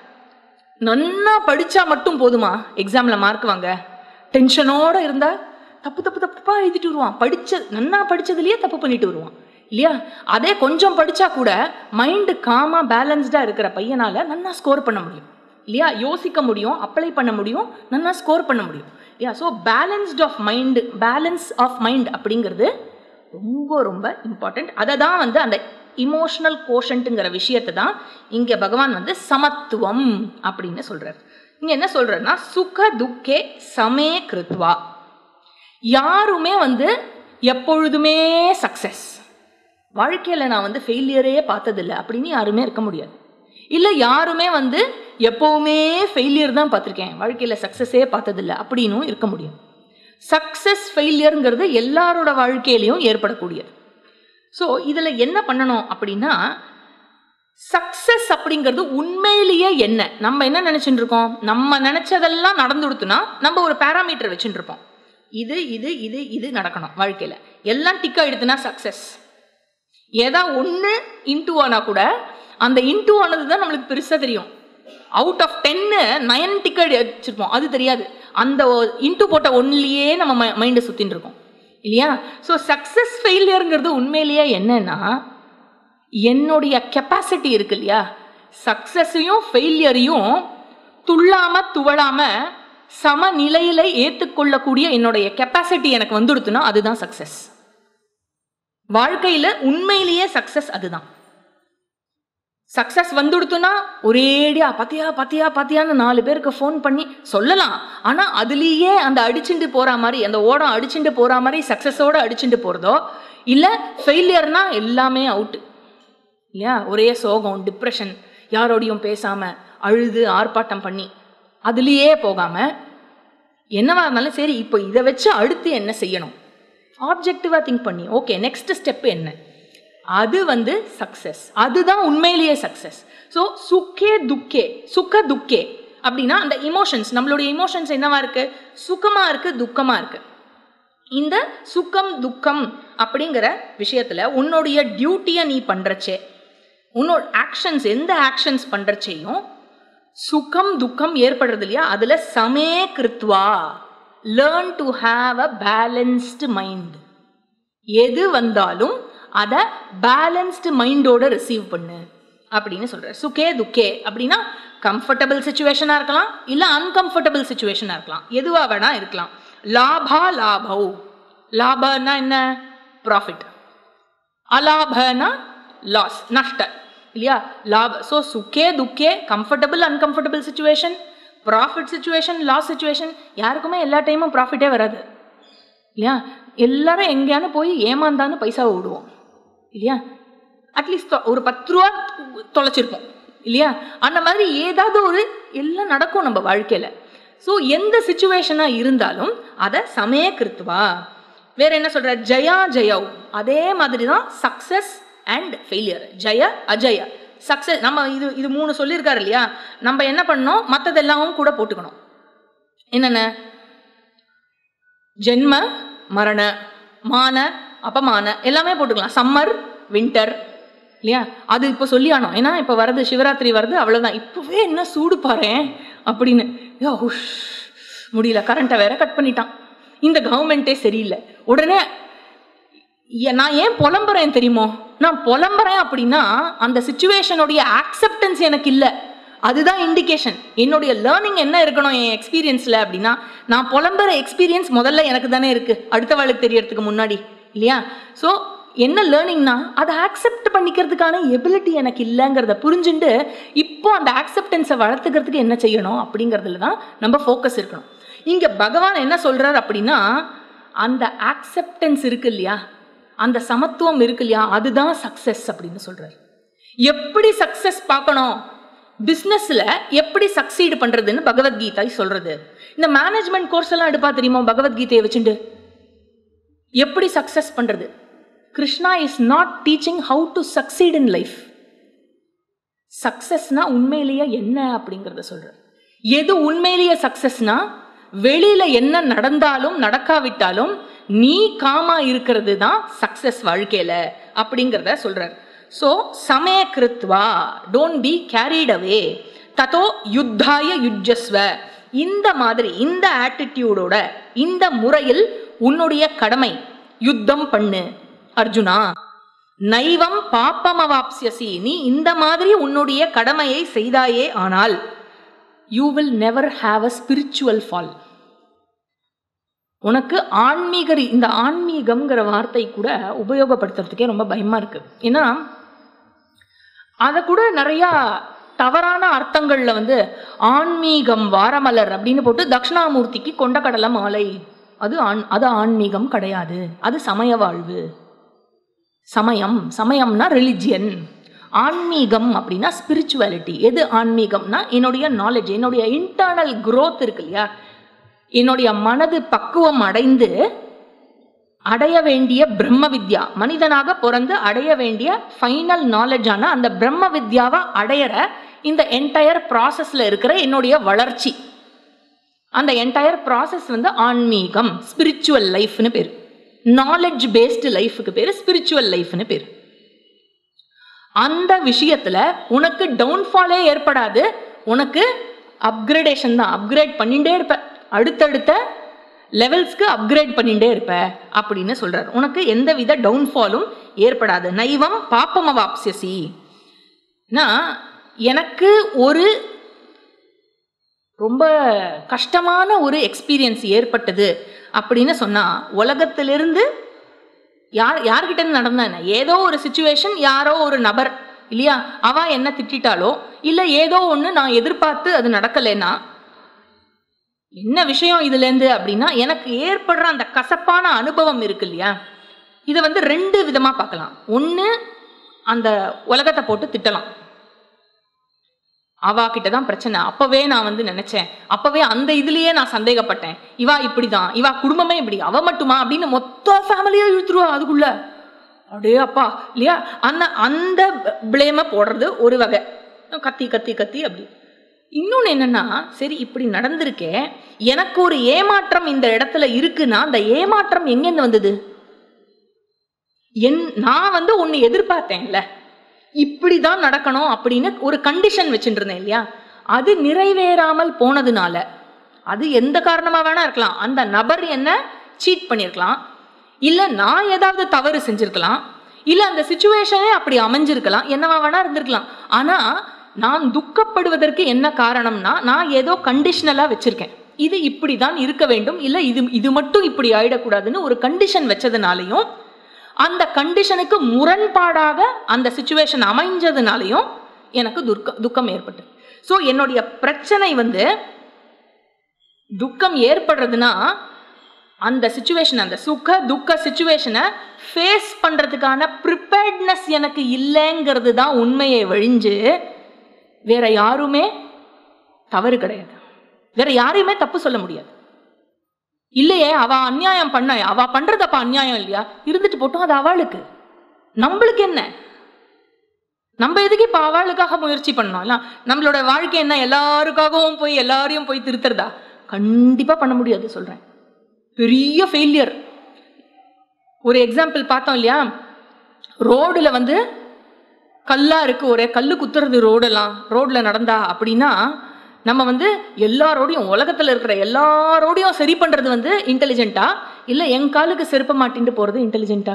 Speaker 1: நன்னா படித்தா மட்டும் போதுமா எக்ஸாமில் மார்க் வாங்க டென்ஷனோடு இருந்தால் தப்பு தப்பு தப்பாக எழுதிட்டு வருவான் படித்த நன்னா படித்ததுலேயே தப்பு பண்ணிட்டு வருவான் இல்லையா அதே கொஞ்சம் படித்தா கூட மைண்டு காமாக பேலன்ஸ்டாக இருக்கிற பையனால் நன்னா ஸ்கோர் பண்ண முடியும் இல்லையா யோசிக்க முடியும் அப்ளை பண்ண முடியும் நல்லா ஸ்கோர் பண்ண முடியும் இல்லையா so balanced of mind balance of mind அப்படிங்கிறது ரொம்ப ரொம்ப இம்பார்ட்டண்ட் அதை தான் வந்து அந்த இமோஷனல் கோஷன்ட்டுங்கிற விஷயத்தை தான் இங்கே பகவான் வந்து சமத்துவம் அப்படின்னு சொல்கிறார் இங்கே என்ன சொல்கிறாருன்னா சுக துக்கே சமே கிருத்வா யாருமே வந்து எப்பொழுதுமே சக்ஸஸ் வாழ்க்கையில் நான் வந்து ஃபெயிலியரே பார்த்ததில்லை அப்படின்னு யாருமே இருக்க முடியாது இல்லை யாருமே வந்து எப்போவுமே ஃபெயிலியர் தான் பார்த்துருக்கேன் வாழ்க்கையில் சக்ஸஸே பார்த்ததில்ல அப்படின்னும் இருக்க முடியும் சக்ஸஸ் ஃபெயிலியருங்கிறது எல்லாரோட வாழ்க்கையிலையும் ஏற்படக்கூடியது ஸோ இதில் என்ன பண்ணணும் அப்படின்னா சக்ஸஸ் அப்படிங்கிறது உண்மையிலேயே என்ன நம்ம என்ன நினச்சிட்டு இருக்கோம் நம்ம நினச்சதெல்லாம் நடந்துடுத்துனா நம்ம ஒரு பேராமீட்டர் வச்சுட்டு இருப்போம் இது இது இது இது நடக்கணும் வாழ்க்கையில் எல்லாம் டிக் ஆகிடுதுன்னா சக்ஸஸ் ஏதா ஒன்று இன்டூ ஆனால் கூட அந்த இன்டூ ஆனது தான் நம்மளுக்கு பெருசாக தெரியும் அவுட் ஆஃப் டென்னு நயன் டிக்கெட் வச்சுருப்போம் அது தெரியாது அந்த இன்டூ போட்ட ஒன்லேயே நம்ம மை மைண்டை சுற்றின்னு இருக்கோம் இல்லையா ஸோ சக்ஸஸ் ஃபெயிலியருங்கிறது உண்மையிலேயே என்னன்னா என்னுடைய கெப்பாசிட்டி இருக்கு இல்லையா சக்ஸஸையும் ஃபெயிலியரையும் துள்ளாம துவளாம சமநிலையில ஏற்றுக்கொள்ளக்கூடிய என்னுடைய கெப்பாசிட்டி எனக்கு வந்துடுத்துனா அதுதான் சக்ஸஸ் வாழ்க்கையில் உண்மையிலேயே சக்ஸஸ் அதுதான் சக்ஸஸ் வந்துடுத்துனா ஒரேடியா பத்தியா பத்தியா பத்தியான்னு நாலு பேருக்கு ஃபோன் பண்ணி சொல்லலாம் ஆனால் அதுலேயே அந்த அடிச்சுட்டு போகிற மாதிரி அந்த ஓடம் அடிச்சுட்டு போகிற மாதிரி சக்ஸஸோடு அடிச்சுட்டு போகிறதோ இல்லை ஃபெயிலியர்னா எல்லாமே அவுட்டு இல்லையா ஒரே சோகம் டிப்ரெஷன் யாரோடையும் பேசாம அழுது ஆர்ப்பாட்டம் பண்ணி அதுலேயே போகாம என்னவா இருந்தாலும் சரி இப்போ இதை வச்சு அடுத்து என்ன செய்யணும் ஆப்ஜெக்டிவாக திங்க் பண்ணி ஓகே நெக்ஸ்ட் ஸ்டெப் என்ன அது வந்து சக்ஸஸ் அதுதான் உண்மையிலேயே சக்ஸஸ் ஸோ சுக்கே துக்கே சுக்க துக்கே அப்படின்னா அந்த இமோஷன்ஸ் நம்மளுடைய இமோஷன்ஸ் என்னவா இருக்கு சுகமா இருக்கு துக்கமா இருக்கு இந்த சுக்கம் துக்கம் அப்படிங்கிற விஷயத்துல உன்னுடைய டியூட்டியை நீ பண்றச்சே உன்னோட ஆக்ஷன்ஸ் எந்த ஆக்ஷன்ஸ் பண்றச்சேயும் சுகம் துக்கம் ஏற்படுறது இல்லையா அதுல சமே கிருத்வா learn to have a balanced mind எது வந்தாலும் அதை பேலன்ஸ்டு மைண்டோட ரிசீவ் பண்ணு அப்படின்னு சொல்றாரு சுகே துக்கே அப்படின்னா கம்ஃபர்டபுள் சுச்சுவேஷனாக இருக்கலாம் இல்லை அன்கம்ஃபர்டபுள் சுச்சுவேஷனாக இருக்கலாம் எதுவாக வேணா இருக்கலாம் லாபா லாபௌ லாபன்னா என்ன ப்ராஃபிட் அலாபனா லாஸ் நஷ்ட இல்லையா லாப ஸோ சுக்கே துக்கே comfortable uncomfortable situation profit situation loss situation யாருக்குமே எல்லா டைமும் ப்ராஃபிட்டே வராது இல்லையா எல்லாரும் எங்கேயானு போய் ஏமாந்தான்னு பைசாவை விடுவோம் இல்லையா அட்லீஸ்ட் ஒரு பத்து ரூபா தொலைச்சிருப்போம் இல்லையா அந்த மாதிரி ஏதாவது ஒரு எல்லாம் நடக்கும் நம்ம வாழ்க்கையில் ஸோ எந்த சுச்சுவேஷனாக இருந்தாலும் அதை சமய கிருத்துவா வேற என்ன சொல்ற ஜயா ஜெயவ் அதே மாதிரி தான் சக்சஸ் அண்ட் ஃபெயிலியர் ஜெய அஜய சக்சஸ் நம்ம இது இது மூணு சொல்லியிருக்காரு இல்லையா நம்ம என்ன பண்ணோம் மற்றதெல்லாமும் கூட போட்டுக்கணும் என்னென்ன ஜென்ம மரண மான அபமான எல்லாமே போட்டுக்கலாம் சம்மர் வின்டர் இல்லையா அது இப்போ சொல்லியானோ ஏன்னா இப்போ வரது சிவராத்திரி வருது அவ்வளோதான் இப்போவே என்ன சூடு பாறேன் அப்படின்னு யோ உஷ் முடியல கரண்ட்டை வேற கட் பண்ணிட்டான் இந்த கவர்மெண்ட்டே சரியில்லை உடனே ஏ- நான் ஏன் புலம்புறேன் தெரியுமோ நான் புலம்புறேன் அப்படின்னா அந்த சுச்சுவேஷனுடைய ஆக்செப்டன்ஸ் எனக்கு இல்லை அதுதான் இண்டிகேஷன் என்னுடைய லேர்னிங் என்ன இருக்கணும் என் எக்ஸ்பீரியன்ஸில் அப்படின்னா நான் புலம்புற எக்ஸ்பீரியன்ஸ் முதல்ல எனக்கு தானே இருக்கு அடுத்தவளுக்கு தெரியறதுக்கு முன்னாடி இல்லையா ஸோ என்ன லேர்னிங்னா அதை ஆக்செப்ட் பண்ணிக்கிறதுக்கான எபிலிட்டி எனக்கு இல்லைங்கிறத புரிஞ்சுட்டு இப்போ அந்த ஆக்செப்டன்ஸை வளர்த்துக்கிறதுக்கு என்ன செய்யணும் அப்படிங்கிறதுல தான் நம்ம ஃபோக்கஸ் இருக்கணும் இங்கே பகவான் என்ன சொல்றார் அப்படின்னா அந்த ஆக்செப்டன்ஸ் இருக்கு இல்லையா அந்த சமத்துவம் இருக்கு இல்லையா அதுதான் சக்சஸ் அப்படின்னு சொல்றாரு எப்படி சக்சஸ் பார்க்கணும் பிஸ்னஸ்ல எப்படி சக்சீடு பண்றதுன்னு பகவத்கீதை சொல்றது இந்த மேனேஜ்மெண்ட் கோர்ஸ் எல்லாம் எடுப்பா தெரியுமா பகவத்கீதையை வச்சுட்டு எப்படி சக்சஸ் பண்றது Krishna is not teaching how to succeed in life சக்சஸ்னா உண்மையிலேயே என்ன அப்படிங்கிறத சொல்றார் எது உண்மையிலேயே சக்சஸ்னா வெளியில என்ன நடந்தாலும் நடக்காவிட்டாலும் நீ காமா இருக்கிறது தான் சக்சஸ் வாழ்க்கையில அப்படிங்கிறத சொல்றார் ஸோ சமய கிருத்வா டோன்ட் பி கேரிட் அவே ததோ யுத்தாய யுஜஸ்வ இந்த மாதிரி இந்த ஆட்டிடியூடோட இந்த முறையில் உன்னுடைய கடமை யுத்தம் பண்ணு அர்ஜுனா நைவம் பாப்பமவாப்சியசி நீ இந்த மாதிரி உன்னுடைய கடமையை செய்தாயே ஆனால் you will never have a spiritual fall உனக்கு ஆன்மீக ரீ- இந்த ஆன்மீகம்ங்கிற வார்த்தை கூட உபயோகப்படுத்துறதுக்கே ரொம்ப பயமா இருக்கு ஏன்னா அதை கூட நிறையா தவறான அர்த்தங்கள்ல வந்து ஆன்மீகம் வாரமலர் அப்படின்னு போட்டு தட்சிணாமூர்த்திக்கு கொண்டக்கடலை மாலை அது ஆண் அது ஆன்மீகம் கிடையாது அது சமய வாழ்வு சமயம் சமயம்னா ரிலிஜியன் ஆன்மீகம் அப்படின்னா ஸ்பிரிச்சுவாலிட்டி எது ஆன்மீகம்னா என்னுடைய நாலேஜ் என்னுடைய இன்டர்னல் growth இருக்கு இல்லையா என்னுடைய மனது பக்குவம் அடைந்து அடைய வேண்டிய பிரம்ம வித்யா மனிதனாக பிறந்து அடைய வேண்டிய ஃபைனல் நாலேஜான அந்த பிரம்ம வித்யாவை அடையிற இந்த என்டையர் ப்ராசஸ்ல இருக்கிற என்னுடைய வளர்ச்சி அந்த என்டையர் ப்ராசஸ் வந்து ஆன்மீகம் ஸ்பிரிச்சுவல் லைஃப்னு பேர் நாலேஜ் பேஸ்டு லைஃபுக்கு பேர் ஸ்பிரிச்சுவல் லைஃப்னு பேர் அந்த விஷயத்துல உனக்கு டவுன்ஃபாலே ஏற்படாது உனக்கு அப்கிரேடேஷன் தான் அப்கிரேட் பண்ணிட்டே இருப்ப அடுத்தடுத்த லெவல்ஸ்க்கு அப்கிரேட் பண்ணிட்டே இருப்ப அப்படின்னு சொல்றார் உனக்கு எந்தவித டவுன்ஃபாலும் ஏற்படாது நைவம் பாப்பமவாப்சியசி எனக்கு ஒரு ரொம்ப கஷ்டமான ஒரு எக்ஸ்பீரியன்ஸ் ஏற்பட்டது அப்படின்னு சொன்னா உலகத்திலிருந்து யார் யார்கிட்ட இருந்து நடந்தா என்ன ஏதோ ஒரு சுச்சுவேஷன் யாரோ ஒரு நபர் இல்லையா அவ என்ன திட்டாலோ இல்ல ஏதோ ஒண்ணு நான் எதிர்பார்த்து அது நடக்கலைன்னா என்ன விஷயம் இதுல இருந்து அப்படின்னா எனக்கு ஏற்படுற அந்த கசப்பான அனுபவம் இருக்கு இல்லையா இதை வந்து ரெண்டு விதமா பார்க்கலாம் ஒண்ணு அந்த உலகத்தை போட்டு திட்டலாம் அவா கிட்ட தான் பிரச்சனை அப்பவே நான் வந்து நினைச்சேன் அப்பவே அந்த இதுலயே நான் சந்தேகப்பட்டேன் இவா இப்படிதான் இவா குடும்பமே இப்படி அவ மட்டுமா அப்படின்னு மொத்த ஃபேமிலியா இழுத்துருவா அதுக்குள்ள அடே அப்பா இல்லையா அந்த அந்த பிளேம போடுறது ஒரு வகை கத்தி கத்தி கத்தி அப்படி இன்னொன்று என்னன்னா சரி இப்படி நடந்திருக்கே எனக்கு ஒரு ஏமாற்றம் இந்த இடத்துல இருக்குன்னா அந்த ஏமாற்றம் எங்கேருந்து வந்தது என் நான் வந்து ஒன்று எதிர்பார்த்தேன்ல இப்படிதான் நடக்கணும் அப்படின்னு ஒரு கண்டிஷன் வச்சுட்டு இருந்தேன் இல்லையா அது நிறைவேறாமல் போனதுனால அது எந்த காரணமா வேணா இருக்கலாம் அந்த நபர் என்ன சீட் பண்ணியிருக்கலாம் இல்ல நான் ஏதாவது தவறு செஞ்சிருக்கலாம் இல்ல அந்த சுச்சுவேஷனே அப்படி அமைஞ்சிருக்கலாம் என்னவா வேணா இருந்திருக்கலாம் ஆனா நான் துக்கப்படுவதற்கு என்ன காரணம்னா நான் ஏதோ கண்டிஷனலா வச்சிருக்கேன் இது இப்படி தான் இருக்க வேண்டும் இல்ல இது இது மட்டும் இப்படி ஆயிடக்கூடாதுன்னு ஒரு கண்டிஷன் வச்சதுனாலையும் அந்த கண்டிஷனுக்கு முரண்பாடாக அந்த சுச்சுவேஷன் அமைஞ்சதுனாலையும் எனக்கு துர்க்க துக்கம் ஏற்பட்டது ஸோ என்னுடைய பிரச்சனை வந்து துக்கம் ஏற்படுறதுனா அந்த சுச்சுவேஷன் அந்த சுக துக்க சுச்சுவேஷனை ஃபேஸ் பண்ணுறதுக்கான ப்ரிப்பேர்ட்னஸ் எனக்கு இல்லைங்கிறது தான் உண்மையை வழிஞ்சு வேற யாருமே தவறு கிடையாது வேற யாரையுமே தப்பு சொல்ல முடியாது இல்லையே அவ அநியாயம் பண்ண அவ பண்றது அப்ப அநியாயம் இல்லையா இருந்துட்டு போட்டோம் அது அவளுக்கு நம்மளுக்கு என்ன நம்ம எதுக்கு இப்ப அவளுக்காக முயற்சி பண்ணோம் இல்ல நம்மளோட வாழ்க்கை என்ன எல்லாருக்காகவும் போய் எல்லாரையும் போய் திருத்துறதா கண்டிப்பா பண்ண முடியாது சொல்றேன் பெரிய ஃபெயிலியர் ஒரு எக்ஸாம்பிள் பார்த்தோம் இல்லையா ரோடுல வந்து கல்லா இருக்கு ஒரே கல்லு குத்துறது ரோடெல்லாம் ரோட்ல நடந்தா அப்படின்னா நம்ம வந்து எல்லாரோடையும் உலகத்துல இருக்கிற எல்லாரோடையும் சரி பண்றது வந்து இன்டெலிஜென்ட்டா இல்ல என் காலுக்கு செருப்ப மாட்டின்ட்டு போறது இன்டெலிஜென்ட்டா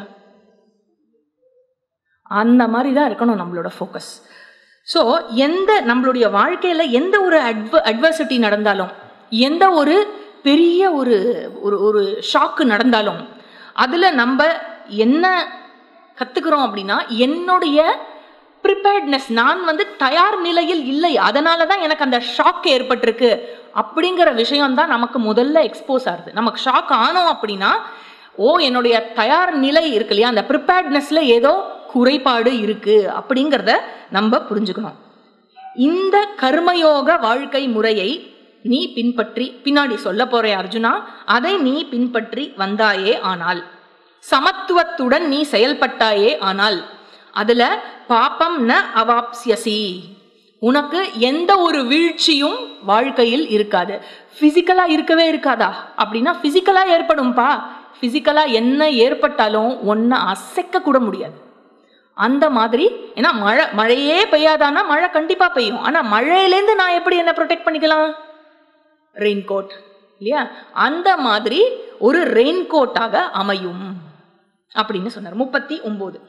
Speaker 1: அந்த மாதிரி தான் இருக்கணும் நம்மளோட ஃபோக்கஸ் ஸோ எந்த நம்மளுடைய வாழ்க்கையில எந்த ஒரு அட்வ அட்வர்சிட்டி நடந்தாலும் எந்த ஒரு பெரிய ஒரு ஒரு ஒரு ஷாக்கு நடந்தாலும் அதுல நம்ம என்ன கத்துக்கிறோம் அப்படின்னா என்னுடைய ப்ரிப்பேர்ட்னஸ் நான் வந்து தயார் நிலையில் இல்லை அதனால தான் எனக்கு அந்த ஷாக் ஏற்பட்டிருக்கு அப்படிங்கிற விஷயம் தான் நமக்கு முதல்ல எக்ஸ்போஸ் ஆகுது நமக்கு ஷாக் ஆனோம் அப்படின்னா ஓ என்னுடைய தயார் நிலை இருக்கு இல்லையா அந்த ப்ரிப்பேர்ட்னஸ்ல ஏதோ குறைபாடு இருக்கு அப்படிங்கிறத நம்ம புரிஞ்சுக்கணும் இந்த கர்மயோக வாழ்க்கை முறையை நீ பின்பற்றி பின்னாடி சொல்ல போறே அர்ஜுனா அதை நீ பின்பற்றி வந்தாயே ஆனால் சமத்துவத்துடன் நீ செயல்பட்டாயே ஆனால் அதுல பாப்பம் ந அவாப்சியசி உனக்கு எந்த ஒரு வீழ்ச்சியும் வாழ்க்கையில் இருக்காது பிசிக்கலா இருக்கவே இருக்காதா அப்படின்னா பிசிக்கலா ஏற்படும்பா பிசிக்கலா என்ன ஏற்பட்டாலும் ஒன்ன அசைக்க கூட முடியாது அந்த மாதிரி ஏன்னா மழை மழையே பெய்யாதானா மழை கண்டிப்பா பெய்யும் ஆனா மழையிலேருந்து நான் எப்படி என்ன ப்ரொடெக்ட் பண்ணிக்கலாம் ரெயின் கோட் இல்லையா அந்த மாதிரி ஒரு ரெயின் கோட்டாக அமையும் அப்படின்னு சொன்னார் முப்பத்தி ஒன்பது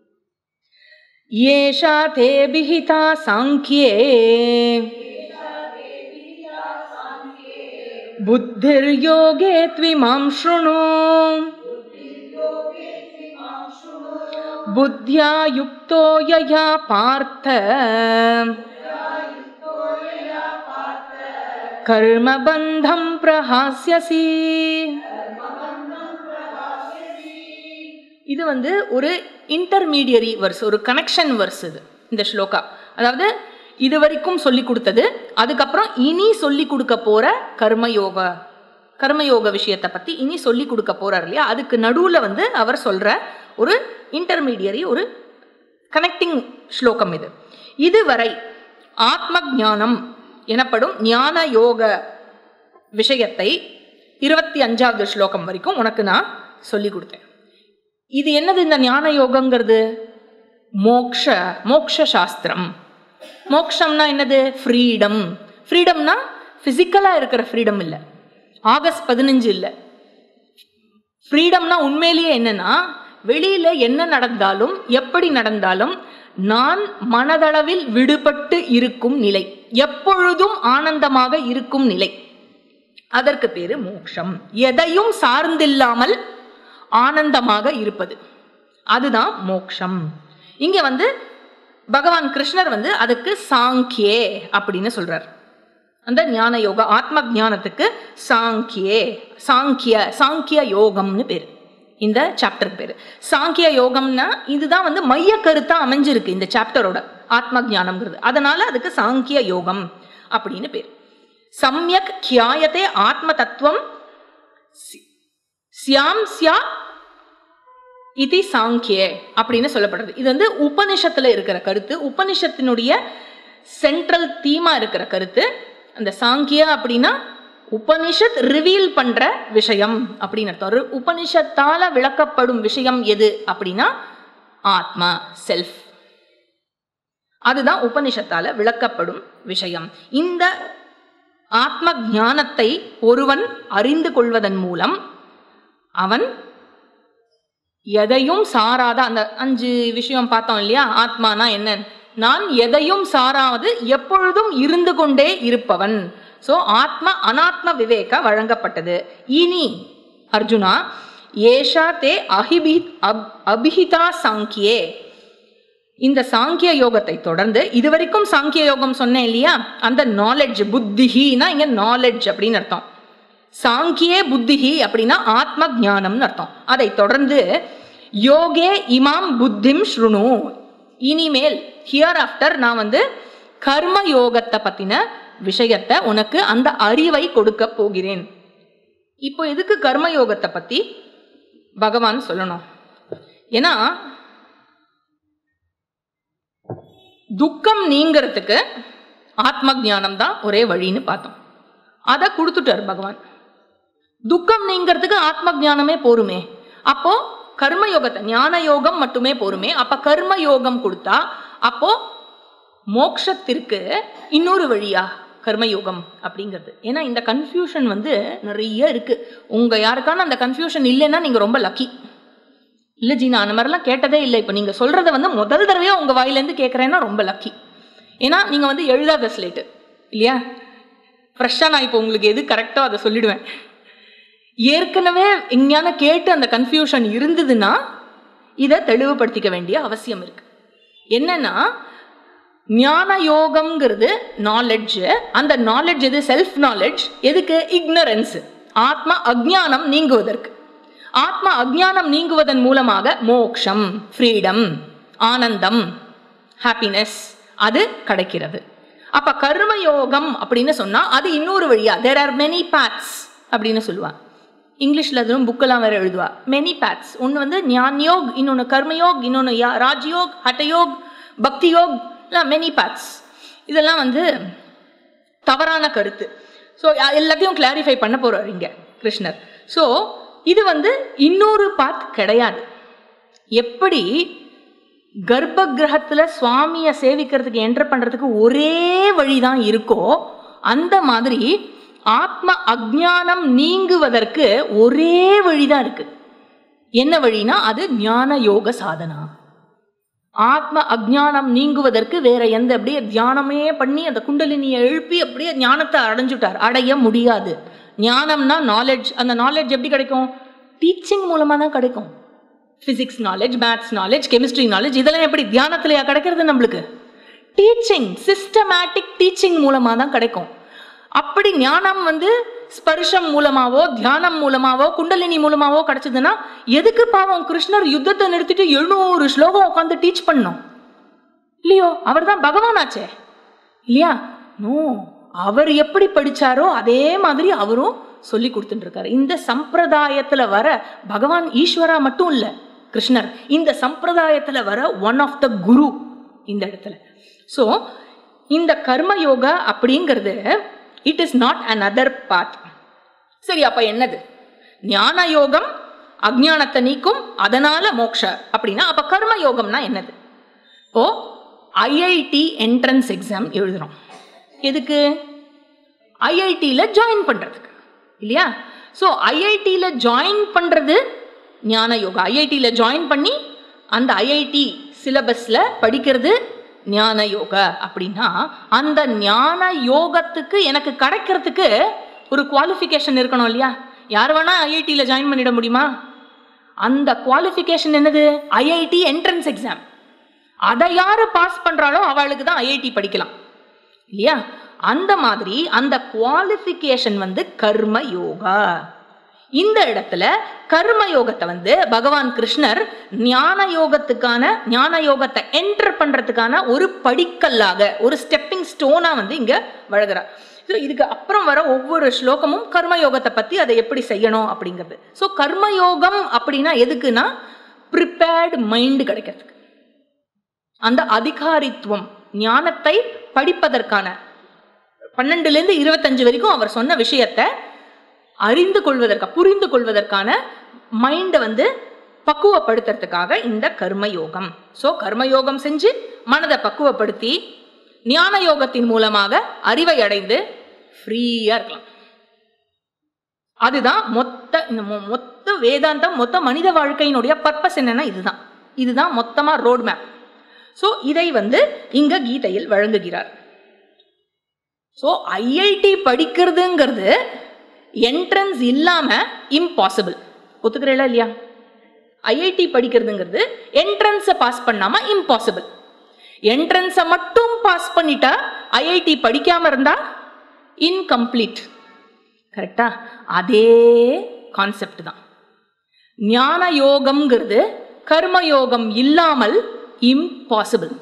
Speaker 1: ஏஷா தே பிஹிதா சாங்கியே புத்திர்யோகே த்விமாம் ஸ்ருணு बुद्ध्या युक्तो यया पार्थ कर्मबन्धं प्रहास्यसि இது வந்து ஒரு இன்டர்மீடியரி வர்ஸ் ஒரு கனெக்ஷன் வர்ஸ் இது இந்த ஸ்லோகா அதாவது இது வரைக்கும் சொல்லி கொடுத்தது அதுக்கப்புறம் இனி சொல்லி கொடுக்க போற கர்மயோக கர்மயோக விஷயத்தை பத்தி இனி சொல்லி கொடுக்க போறார் இல்லையா அதுக்கு நடுவுல வந்து அவர் சொல்ற ஒரு இன்டர்மீடியரி ஒரு கனெக்டிங் ஸ்லோகம் இது இதுவரை ஆத்ம ஞானம் எனப்படும் ஞான யோக விஷயத்தை இருபத்தி அஞ்சாவது ஸ்லோகம் வரைக்கும் உனக்கு நான் சொல்லி கொடுத்தேன் இது என்னது இந்த ஞான யோகங்கிறது மோக்ஷ மோக்ஷ சாஸ்திரம் மோக்ஷம்னா என்னது ஃப்ரீடம் ஃப்ரீடம்னா ஃபிசிக்கலாக இருக்கிற ஃப்ரீடம் இல்லை ஆகஸ்ட் பதினஞ்சு இல்லை ஃப்ரீடம்னா உண்மையிலேயே என்னன்னா வெளியில என்ன நடந்தாலும் எப்படி நடந்தாலும் நான் மனதளவில் விடுபட்டு இருக்கும் நிலை எப்பொழுதும் ஆனந்தமாக இருக்கும் நிலை அதற்கு பேரு மோக்ஷம் எதையும் சார்ந்தில்லாமல் ஆனந்தமாக இருப்பது அதுதான் மோக்ஷம் இங்க வந்து பகவான் கிருஷ்ணர் வந்து அதுக்கு சாங்கியே அப்படின்னு சொல்றார் அந்த ஞான யோகா ஆத்ம ஞானத்துக்கு சாங்கியே சாங்கிய சாங்கிய யோகம்னு பேர் இந்த சாப்டர் பேரு சாங்கிய யோகம்னா இதுதான் வந்து மைய கருத்தா அமைஞ்சிருக்கு இந்த சாப்டரோட ஆத்ம ஞானம்ங்கிறது அதனால அதுக்கு சாங்கிய யோகம் அப்படின்னு பேர் சம்யக் கியாயத்தே ஆத்ம தத்துவம் சி- சியாம் சியா இது சாங்கிய அப்படின்னு சொல்லப்படுறது இது வந்து உபனிஷத்துல இருக்கிற கருத்து உபனிஷத்தினுடைய சென்ட்ரல் தீமா இருக்கிற கருத்து அந்த சாங்கிய அப்படின்னா உபனிஷத் ரிவீல் பண்ற விஷயம் அப்படின்னு அர்த்தம் ஒரு உபனிஷத்தால விளக்கப்படும் விஷயம் எது அப்படின்னா ஆத்மா செல்ஃப் அதுதான் உபனிஷத்தால விளக்கப்படும் விஷயம் இந்த ஆத்ம ஞானத்தை ஒருவன் அறிந்து கொள்வதன் மூலம் அவன் எதையும் சாராத அந்த அஞ்சு விஷயம் பார்த்தோம் இல்லையா ஆத்மானா என்ன நான் எதையும் சாராது எப்பொழுதும் இருந்து கொண்டே இருப்பவன் சோ ஆத்ம அனாத்ம விவேக வழங்கப்பட்டது இனி அர்ஜுனா ஏஷா தே அஹிபி அப் அபிஹிதா சாங்கியே இந்த சாங்கிய யோகத்தை தொடர்ந்து இதுவரைக்கும் சாங்கிய யோகம் சொன்னேன் இல்லையா அந்த நாலெட்ஜ் புத்திஹினா இங்க நாலெட்ஜ் அப்படின்னு அர்த்தம் சாங்கியே புத்திஹி அப்படின்னா ஆத்ம ஞானம்னு அர்த்தம் அதை தொடர்ந்து யோகே இமாம் புத்திம் ஸ்ருணு இனிமேல் ஹியர் ஆஃப்டர் நான் வந்து கர்ம யோகத்தை பத்தின விஷயத்தை உனக்கு அந்த அறிவை கொடுக்க போகிறேன் இப்போ எதுக்கு கர்ம யோகத்தை பத்தி பகவான் சொல்லணும் ஏன்னா துக்கம் நீங்கிறதுக்கு ஆத்ம ஞானம் தான் ஒரே வழின்னு பார்த்தோம் அதை கொடுத்துட்டார் பகவான் துக்கம் நீங்கிறதுக்கு ஆத்ம ஞானமே போருமே அப்போ கர்ம யோகத்தை ஞான யோகம் மட்டுமே போருமே அப்ப கர்ம யோகம் கொடுத்தா அப்போ மோக்ஷத்திற்கு இன்னொரு வழியா கர்மயோகம் அப்படிங்கிறது ஏன்னா இந்த கன்ஃபியூஷன் வந்து நிறைய இருக்கு உங்க யாருக்கான அந்த கன்ஃபியூஷன் இல்லைன்னா நீங்க ரொம்ப லக்கி இல்லை ஜி நான் அந்த மாதிரிலாம் கேட்டதே இல்லை இப்போ நீங்கள் சொல்கிறத வந்து முதல் தடவையாக உங்கள் வாயிலேருந்து கேட்குறேன்னா ரொம்ப லக்கி ஏன்னா நீங்கள் வந்து எழுதாத ஸ்லேட்டு இல்லையா ஃப்ரெஷ்ஷாக நான் இப்போ உங்களுக்கு எது கரெக்டோ அதை சொல்லிடுவேன் ஏற்கனவே எங்கேயான கேட்டு அந்த கன்ஃபியூஷன் இருந்ததுன்னா இதை தெளிவுபடுத்திக்க வேண்டிய அவசியம் இருக்கு என்னன்னா ஞான யோகம்ங்கிறது நாலெட்ஜ் அந்த நாலெட்ஜ் எது செல்ஃப் நாலெட்ஜ் எதுக்கு இக்னரன்ஸ் ஆத்மா அஜ்ஞானம் நீங்குவதற்கு ஆத்மா அஜ்ஞானம் நீங்குவதன் மூலமாக மோக்ஷம் ஃப்ரீடம் ஆனந்தம் ஹாப்பினஸ் அது கிடைக்கிறது அப்ப கர்ம யோகம் அப்படின்னு சொன்னா அது இன்னொரு வழியா தேர் ஆர் மெனி பேத்ஸ் அப்படின்னு சொல்லுவா இங்கிலீஷ்ல அதுவும் புக்கெல்லாம் வேற எழுதுவா மெனி பேத்ஸ் ஒன்று வந்து ஞான் யோக் இன்னொன்று கர்மயோக் இன்னொன்று ராஜயோக் ஹட்டயோக் பக்தி யோக் மெனி பேத்ஸ் இதெல்லாம் வந்து தவறான கருத்து ஸோ எல்லாத்தையும் கிளாரிஃபை பண்ண போறார் இங்க கிருஷ்ணர் ஸோ இது வந்து இன்னொரு பாத் கிடையாது எப்படி கர்ப்ப கிரகத்துல சுவாமியை சேவிக்கிறதுக்கு என்டர் பண்றதுக்கு ஒரே வழிதான் இருக்கோ அந்த மாதிரி ஆத்ம அஜ்ஞானம் நீங்குவதற்கு ஒரே வழிதான் இருக்கு என்ன வழினா அது ஞான யோக சாதனா ஆத்ம அஜ்ஞானம் நீங்குவதற்கு வேற எந்த அப்படியே தியானமே பண்ணி அந்த குண்டலினியை எழுப்பி அப்படியே ஞானத்தை அடைஞ்சுட்டார் அடைய முடியாது ஞானம்னா நாலேஜ் அந்த நாலேஜ் எப்படி கிடைக்கும் டீச்சிங் மூலமா தான் கிடைக்கும் physics knowledge maths knowledge chemistry knowledge இதெல்லாம் எப்படி தியானத்திலேயா கிடைக்கிறது நம்மளுக்கு டீச்சிங் சிஸ்டமேட்டிக் டீச்சிங் மூலமா தான் கிடைக்கும் அப்படி ஞானம் வந்து ஸ்பர்ஷம் மூலமாவோ தியானம் மூலமாவோ குண்டலினி மூலமாவோ கிடைச்சதுன்னா எதுக்கு பாவம் கிருஷ்ணர் யுத்தத்தை நிறுத்திட்டு எழுநூறு ஸ்லோகம் உட்காந்து டீச் பண்ணோம் இல்லையோ அவர் தான் பகவானாச்சே இல்லையா நோ அவர் எப்படி படிச்சாரோ அதே மாதிரி அவரும் சொல்லி கொடுத்துட்டு இருக்காரு இந்த சம்பிரதாயத்துல வர பகவான் ஈஸ்வரா மட்டும் இல்ல கிருஷ்ணர் இந்த சம்பிரதாயத்துல வர ஒன் ஆஃப் த குரு இந்த இடத்துல ஸோ இந்த கர்ம யோகா அப்படிங்கிறது it is not another path சரி அப்ப என்னது ஞான யோகம் அஜ்ஞானத்தை நீக்கும் அதனால மோக்ஷ அப்படின்னா அப்ப கர்ம யோகம்னா என்னது இப்போ ஐஐடி என்ட்ரன்ஸ் எக்ஸாம் எழுதுறோம் எதுக்கு ஐஐடியில் ஜாயின் பண்ணுறதுக்கு இல்லையா ஸோ ஐஐடியில் ஜாயின் பண்ணுறது ஞான யோகா ஐஐடியில் ஜாயின் பண்ணி அந்த ஐஐடி சிலபஸில் படிக்கிறது ஞான யோகா அப்படின்னா அந்த ஞான யோகத்துக்கு எனக்கு கிடைக்கிறதுக்கு ஒரு குவாலிஃபிகேஷன் இருக்கணும் இல்லையா யார் வேணா ஐஐடியில் ஜாயின் பண்ணிட முடியுமா அந்த குவாலிஃபிகேஷன் என்னது ஐஐடி என்ட்ரன்ஸ் எக்ஸாம் அதை யாரு பாஸ் பண்றாளோ அவளுக்கு தான் ஐஐடி படிக்கலாம் இல்லையா அந்த மாதிரி அந்த குவாலிஃபிகேஷன் வந்து கர்ம யோகா இந்த இடத்துல கர்ம யோகத்தை வந்து பகவான் கிருஷ்ணர் ஞான யோகத்துக்கான ஞான யோகத்தை என்டர் பண்றதுக்கான ஒரு படிக்கல்லாக ஒரு ஸ்டெப்பிங் ஸ்டோனா வந்து இங்க வழங்குறார் ஸோ இதுக்கு அப்புறம் வர ஒவ்வொரு ஸ்லோகமும் கர்மயோகத்தை பத்தி அதை எப்படி செய்யணும் அப்படிங்கிறது ஸோ கர்மயோகம் அப்படின்னா எதுக்குன்னா ப்ரிப்பேர்டு மைண்டு கிடைக்கிறதுக்கு அந்த அதிகாரித்துவம் ஞானத்தை படிப்பதற்கான பன்னெண்டுலேருந்து இருபத்தஞ்சு வரைக்கும் அவர் சொன்ன விஷயத்தை அறிந்து கொள்வதற்கா புரிந்து கொள்வதற்கான மைண்டை வந்து பக்குவப்படுத்துறதுக்காக இந்த கர்மயோகம் ஸோ கர்மயோகம் செஞ்சு மனதை பக்குவப்படுத்தி ஞான யோகத்தின் மூலமாக அறிவை அடைந்து ஃப்ரீயா இருக்கலாம் அதுதான் மொத்த இந்த மொ- மொத்த வேதாந்தம் மொத்த மனித வாழ்க்கையினுடைய பர்பஸ் என்னன்னா இதுதான் இதுதான் மொத்தமா ரோட் மேப் ஸோ இதை வந்து இங்க கீதையில் வழங்குகிறார் ஸோ ஐஐடி படிக்கிறதுங்கிறது என்ட்ரன்ஸ் இல்லாம இம்பாசிபிள் ஒத்துக்கிறீங்களா இல்லையா ஐஐடி படிக்கிறதுங்கிறது என்ட்ரன்ஸை பாஸ் பண்ணாம இம்பாசிபிள் என்ட்ரன்ஸை மட்டும் பாஸ் பண்ணிட்டா ஐஐடி படிக்காம இருந்தா இன்கம்ப்ளீட் கரெக்டா அதே கான்செப்ட் தான் ஞான யோகம்ங்கிறது கர்ம யோகம் இல்லாமல் இம்பாசிபிள்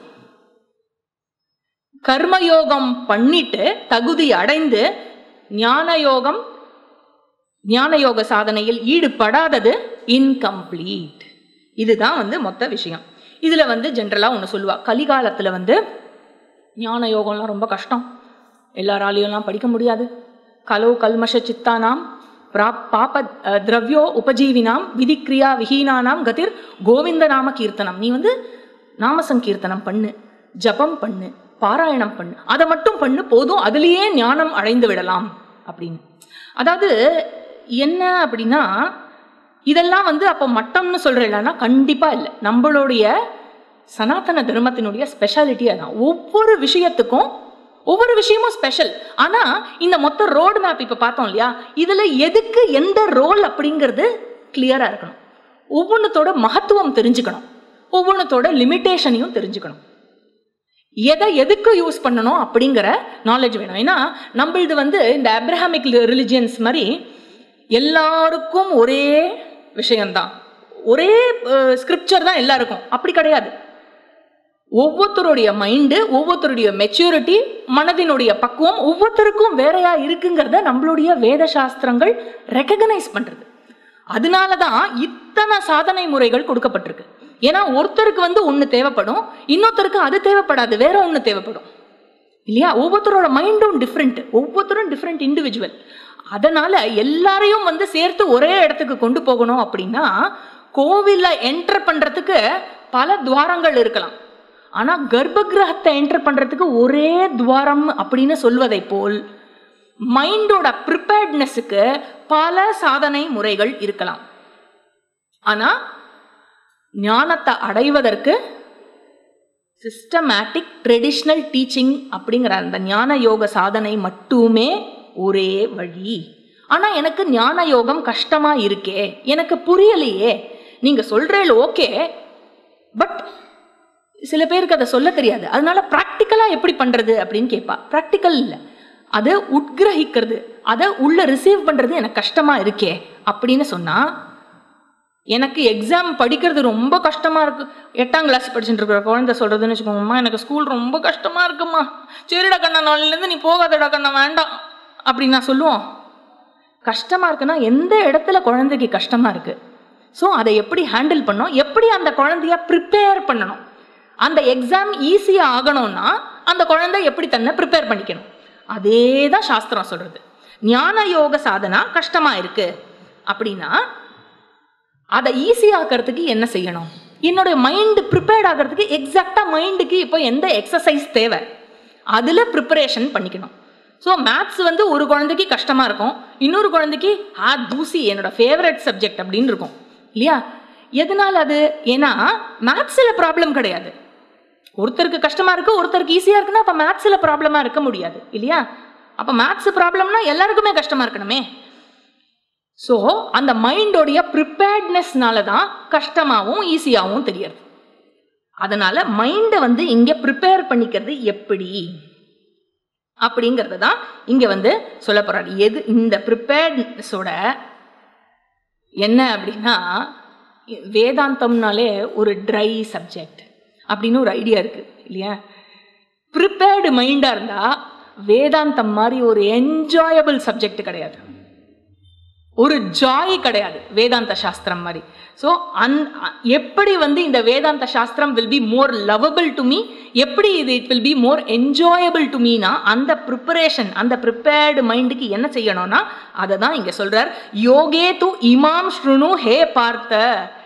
Speaker 1: கர்மயோகம் பண்ணிட்டு தகுதி அடைந்து ஞான யோகம் ஞான யோக சாதனையில் ஈடுபடாதது இன்கம்ப்ளீட் இதுதான் வந்து மொத்த விஷயம் இதுல வந்து ஜென்ரலா ஒன்று சொல்லுவா கலிகாலத்துல வந்து ஞான யோகம்லாம் ரொம்ப கஷ்டம் எல்லாராலையும்லாம் படிக்க முடியாது கலோ கல்மஷ சித்தானாம் பிரா- பாப அஹ், திரவ்யோ உபஜீவினாம் விதிக்ரியா விஹீனானாம் கதிர் கோவிந்த நாம கீர்த்தனம் நீ வந்து நாம சங்கீர்த்தனம் பண்ணு ஜபம் பண்ணு பாராயணம் பண்ணு அதை மட்டும் பண்ணு போதும் அதுலேயே ஞானம் அடைந்து விடலாம் அப்படின்னு அதாவது என்ன அப்படின்னா இதெல்லாம் வந்து அப்போ மட்டம்னு சொல்றேன்னா கண்டிப்பா இல்லை நம்மளுடைய சனாதன தர்மத்தினுடைய ஸ்பெஷாலிட்டி அதான் ஒவ்வொரு விஷயத்துக்கும் ஒவ்வொரு விஷயமும் ஸ்பெஷல் ஆனா இந்த மொத்த ரோடு மேப் இப்ப பார்த்தோம் இல்லையா இதுல எதுக்கு எந்த ரோல் அப்படிங்கிறது கிளியரா இருக்கணும் ஒவ்வொன்றத்தோட மகத்துவம் தெரிஞ்சுக்கணும் ஒவ்வொன்றத்தோட லிமிட்டேஷனையும் தெரிஞ்சுக்கணும் எதை எதுக்கு யூஸ் பண்ணணும் அப்படிங்கிற நாலேஜ் வேணும் ஏன்னா நம்மளது வந்து இந்த அப்ரஹாமிக் ரிலிஜியன்ஸ் மாதிரி எல்லாருக்கும் ஒரே விஷயம்தான் ஒரே ஸ்கிரிப்சர் தான் எல்லாருக்கும் அப்படி கிடையாது ஒவ்வொருத்தருடைய மைண்டு ஒவ்வொருத்தருடைய மெச்சூரிட்டி மனதினுடைய பக்குவம் ஒவ்வொருத்தருக்கும் வேறையா இருக்குங்கிறத நம்மளுடைய வேத சாஸ்திரங்கள் ரெக்கக்னைஸ் பண்றது அதனால தான் இத்தனை சாதனை முறைகள் கொடுக்கப்பட்டிருக்கு ஏன்னா ஒருத்தருக்கு வந்து ஒன்று தேவைப்படும் இன்னொருத்தருக்கு அது தேவைப்படாது வேற ஒன்று தேவைப்படும் இல்லையா ஒவ்வொருத்தரோட மைண்டும் டிஃப்ரெண்ட் ஒவ்வொருத்தரும் டிஃப்ரெண்ட் இண்டிவிஜுவல் அதனால எல்லாரையும் வந்து சேர்த்து ஒரே இடத்துக்கு கொண்டு போகணும் அப்படின்னா கோவில்ல என்டர் பண்றதுக்கு பல துவாரங்கள் இருக்கலாம் ஆனா கர்ப்ப கிரகத்தை என்டர் பண்றதுக்கு ஒரே துவாரம் அப்படின்னு சொல்வதை போல் மைண்டோட ப்ரிப்பேர்ட்னஸுக்கு பல சாதனை முறைகள் இருக்கலாம் ஆனா ஞானத்தை அடைவதற்கு சிஸ்டமேட்டிக் ட்ரெடிஷ்னல் டீச்சிங் அப்படிங்கிற அந்த ஞான யோக சாதனை மட்டுமே ஒரே வழி ஆனா எனக்கு ஞான யோகம் கஷ்டமா இருக்கே எனக்கு புரியலையே நீங்க சொல்றேன் ஓகே பட் சில பேருக்கு அதை சொல்ல தெரியாது அதனால ப்ராக்டிக்கலா எப்படி பண்றது அப்படின்னு கேட்பா ப்ராக்டிக்கல் இல்லை அதை உட்கிரகிக்கிறது அதை உள்ள ரிசீவ் பண்றது எனக்கு கஷ்டமா இருக்கே அப்படின்னு சொன்னா எனக்கு எக்ஸாம் படிக்கிறது ரொம்ப கஷ்டமா இருக்கு எட்டாம் கிளாஸ் படிச்சுட்டு இருக்கிற குழந்தை சொல்றதுன்னு வச்சுக்கோங்கம்மா எனக்கு ஸ்கூல் ரொம்ப கஷ்டமா இருக்குமா சரிடா கண்ணா நாளிலேருந்து நீ போகாதடா கண்ணா வேண்டாம் அப்படின்னு நான் சொல்லுவோம் கஷ்டமா இருக்குன்னா எந்த இடத்துல குழந்தைக்கு கஷ்டமா இருக்கு ஸோ அதை எப்படி ஹேண்டில் பண்ணணும் எப்படி அந்த குழந்தைய ப்ரிப்பேர் பண்ணணும் அந்த எக்ஸாம் ஈஸியாக ஆகணும்னா அந்த குழந்தை எப்படி தன்னை ப்ரிப்பேர் பண்ணிக்கணும் அதே தான் சாஸ்திரம் சொல்றது ஞான யோக சாதனா கஷ்டமா இருக்கு அப்படின்னா அதை ஈஸியாக்கிறதுக்கு என்ன செய்யணும் என்னுடைய மைண்டு ப்ரிப்பேர்ட் ஆகிறதுக்கு எக்ஸாக்டாக மைண்டுக்கு இப்போ எந்த எக்ஸசைஸ் தேவை அதில் ப்ரிப்பரேஷன் பண்ணிக்கணும் ஸோ மேத்ஸ் வந்து ஒரு குழந்தைக்கு கஷ்டமாக இருக்கும் இன்னொரு குழந்தைக்கு ஆ தூசி என்னோட ஃபேவரட் சப்ஜெக்ட் அப்படின்னு இருக்கும் இல்லையா எதனால் அது ஏன்னா மேத்ஸில் ப்ராப்ளம் கிடையாது ஒருத்தருக்கு கஷ்டமாக இருக்கு ஒருத்தருக்கு ஈஸியாக இருக்குன்னா அப்போ மேத்ஸில் ப்ராப்ளமாக இருக்க முடியாது இல்லையா அப்போ மேத்ஸ் ப்ராப்ளம்னா எல்லாருக்குமே கஷ்டமாக இருக்கணுமே ஸோ அந்த மைண்டோடைய ப்ரிப்பேர்ட்னஸ்னால தான் கஷ்டமாகவும் ஈஸியாகவும் தெரியறது அதனால மைண்டை வந்து இங்கே ப்ரிப்பேர் பண்ணிக்கிறது எப்படி அப்படிங்கிறது தான் இங்கே வந்து சொல்ல போறாரு எது இந்த ப்ரிப்பேர்ட்னஸோட என்ன அப்படின்னா வேதாந்தம்னாலே ஒரு ட்ரை சப்ஜெக்ட் அப்படின்னு ஒரு ஐடியா இருக்கு இல்லையா ப்ரிப்பேர்டு மைண்டாக இருந்தால் வேதாந்தம் மாதிரி ஒரு என்ஜாயபிள் சப்ஜெக்ட் கிடையாது ஒரு ஜாய் கிடையாது வேதாந்த சாஸ்திரம் மாதிரி ஸோ அந் எப்படி வந்து இந்த வேதாந்த சாஸ்திரம் will be more lovable to me எப்படி இது it will be more enjoyable to மீனா அந்த ப்ரிப்பரேஷன் அந்த ப்ரிப்பேர்டு மைண்டுக்கு என்ன செய்யணும்னா அதை தான் இங்கே சொல்றார் யோகே து இமாம் ஸ்ருணு ஹே பார்த்த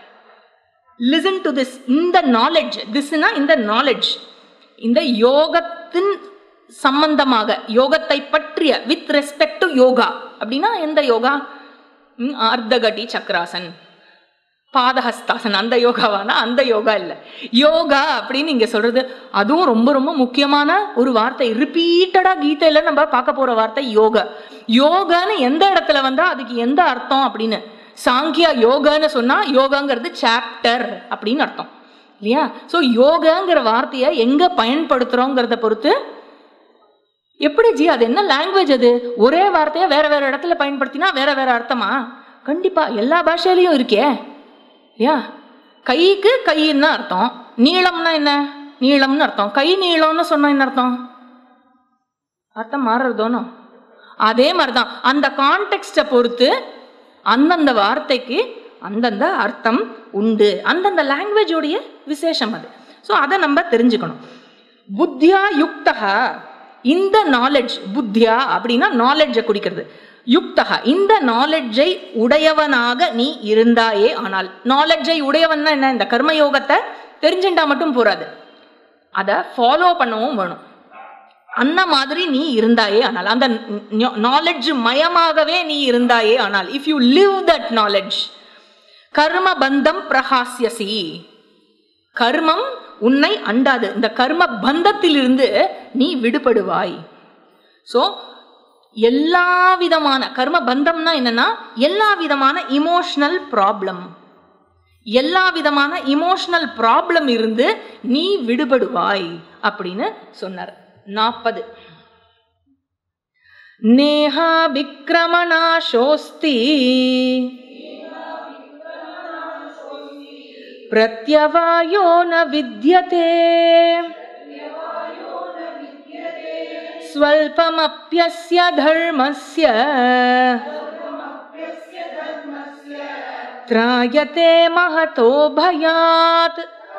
Speaker 1: லிசன் டு திஸ் இந்த நாலெட்ஜ் திஸ்னா இந்த நாலெட்ஜ் இந்த யோகத்தின் சம்பந்தமாக யோகத்தை பற்றிய வித் ரெஸ்பெக்ட் டு யோகா அப்படின்னா எந்த யோகா ம், அர்த்தகடி சக்கராசன் பாதஹஸ்தாசன் அந்த யோகாவானா அந்த யோகா இல்லை யோகா அப்படின்னு இங்க சொல்றது அதுவும் ரொம்ப ரொம்ப முக்கியமான ஒரு வார்த்தை ரிப்பீட்டடா கீதையில நம்ம பார்க்க போற வார்த்தை யோகா யோகான்னு எந்த இடத்துல வந்தா அதுக்கு எந்த அர்த்தம் அப்படின்னு சாங்கியா யோகான்னு சொன்னா யோகாங்கிறது சாப்டர் அப்படின்னு அர்த்தம் இல்லையா ஸோ யோகாங்கிற வார்த்தையை எங்க பயன்படுத்துறோங்கிறத பொறுத்து எப்படி ஜி அது என்ன லாங்குவேஜ் அது ஒரே வார்த்தையை வேற வேற இடத்துல பயன்படுத்தினா வேற வேற அர்த்தமா கண்டிப்பா எல்லா பாஷையிலையும் இருக்கே இல்லையா கைக்கு கைன்னு அர்த்தம் நீளம்னா என்ன நீளம்னு அர்த்தம் கை நீளம்னு சொன்னா என்ன அர்த்தம் அர்த்தம் மாறுறதோனோ அதே மாதிரிதான் அந்த கான்டெக்ஸ்டை பொறுத்து அந்தந்த வார்த்தைக்கு அந்தந்த அர்த்தம் உண்டு அந்தந்த லாங்குவேஜோடைய விசேஷம் அது ஸோ அதை நம்ம தெரிஞ்சுக்கணும் புத்தியா யுக்தகா இந்த நாலெட்ஜ் புத்தியா அப்படின்னா நாலெட்ஜை குறிக்கிறது யுக்தகா இந்த நாலெட்ஜை உடையவனாக நீ இருந்தாயே ஆனால் நாலெட்ஜை உடையவன்னா என்ன இந்த கர்மயோகத்தை தெரிஞ்சுட்டா மட்டும் போறாது அதை ஃபாலோ பண்ணவும் வேணும் அந்த மாதிரி நீ இருந்தாயே ஆனால் அந்த நாலெட்ஜ் மயமாகவே நீ இருந்தாயே ஆனால் if you live that knowledge கர்ம பந்தம் பிரகாசியசி கர்மம் உன்னை அண்டாது இந்த கர்ம பந்தத்திலிருந்து நீ விடுபடுவாய் ஸோ எல்லா விதமான கர்ம பந்தம்னா என்னன்னா எல்லா விதமான இமோஷனல் ப்ராப்ளம் எல்லா விதமான இமோஷனல் ப்ராப்ளம் இருந்து நீ விடுபடுவாய் அப்படின்னு சொன்னார் நாற்பது நேஹா விக்ரமணாசோஸ்தி प्रत्यवायो न विद्यते स्वल्पमप्यस्य धर्मस्य त्रायते महतो भयात्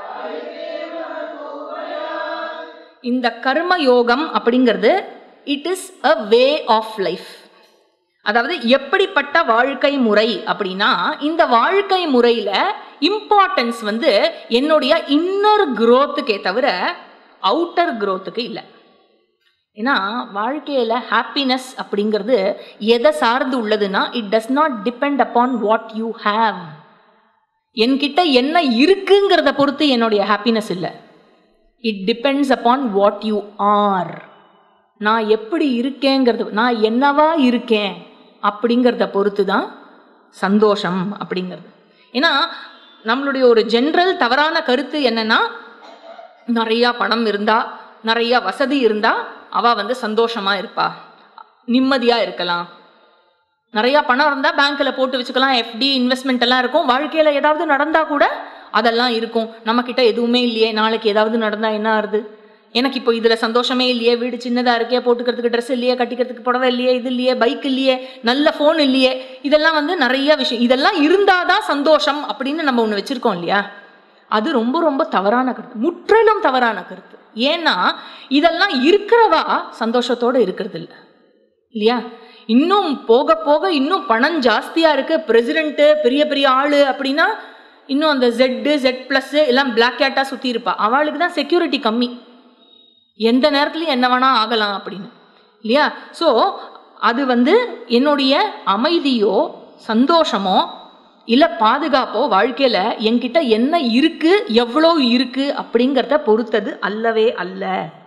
Speaker 1: இந்த கர்ம யோகம் அப்படிங்கிறது it is a way of life அதாவது எப்படிப்பட்ட வாழ்க்கை முறை அப்படின்னா இந்த வாழ்க்கை முறையில இம்பார்ட்டன்ஸ் வந்து என்னுடைய இன்னர் growthக்கே தவிர அவுட்டர் growthக்கு இல்லை ஏன்னா வாழ்க்கையில ஹாப்பினஸ் அப்படிங்கிறது எதை சார்ந்து உள்ளதுன்னா it does not depend upon what you have என்கிட்ட என்ன இருக்குங்கிறத பொறுத்து என்னுடைய ஹாப்பினஸ் இல்லை it depends upon what you are நான் எப்படி இருக்கேங்கிறது நான் என்னவா இருக்கேன் அப்படிங்கிறத பொறுத்து தான் சந்தோஷம் அப்படிங்கிறது ஏன்னா நம்மளுடைய ஒரு ஜென்ரல் தவறான கருத்து என்னன்னா நிறையா பணம் இருந்தா நிறைய வசதி இருந்தா அவ வந்து சந்தோஷமா இருப்பா நிம்மதியா இருக்கலாம் நிறைய பணம் இருந்தா பேங்க்ல போட்டு வச்சுக்கலாம் எஃப்டி இன்வெஸ்ட்மெண்ட் எல்லாம் இருக்கும் வாழ்க்கையில ஏதாவது நடந்தா கூட அதெல்லாம் இருக்கும் நம்ம கிட்ட எதுவுமே இல்லையே நாளைக்கு ஏதாவது நடந்தா என்ன ஆறுது எனக்கு இப்போ இதுல சந்தோஷமே இல்லையே வீடு சின்னதா இருக்கே போட்டுக்கிறதுக்கு ட்ரெஸ் இல்லையே கட்டிக்கிறதுக்கு புடவை இல்லையே இது இல்லையே பைக் இல்லையே நல்ல ஃபோன் இல்லையே இதெல்லாம் வந்து நிறைய விஷயம் இதெல்லாம் இருந்தாதான் சந்தோஷம் அப்படின்னு நம்ம ஒன்று வச்சிருக்கோம் இல்லையா அது ரொம்ப ரொம்ப தவறான கருத்து முற்றிலும் தவறான கருத்து ஏன்னா இதெல்லாம் இருக்கிறவா சந்தோஷத்தோட இருக்கிறது இல்லை இல்லையா இன்னும் போக போக இன்னும் பணம் ஜாஸ்தியா இருக்கு பிரசிடென்ட்டு பெரிய பெரிய ஆளு அப்படின்னா இன்னும் அந்த ஜெட்டு ஜெட் பிளஸ் எல்லாம் பிளாக் கேட்டா சுத்தி இருப்பா அவளுக்கு தான் செக்யூரிட்டி கம்மி எந்த நேரத்துலையும் என்ன வேணா ஆகலாம் அப்படின்னு இல்லையா ஸோ அது வந்து என்னுடைய அமைதியோ சந்தோஷமோ இல்லை பாதுகாப்போ வாழ்க்கையில் என்கிட்ட என்ன இருக்கு எவ்வளோ இருக்கு அப்படிங்கிறத பொறுத்தது அல்லவே அல்ல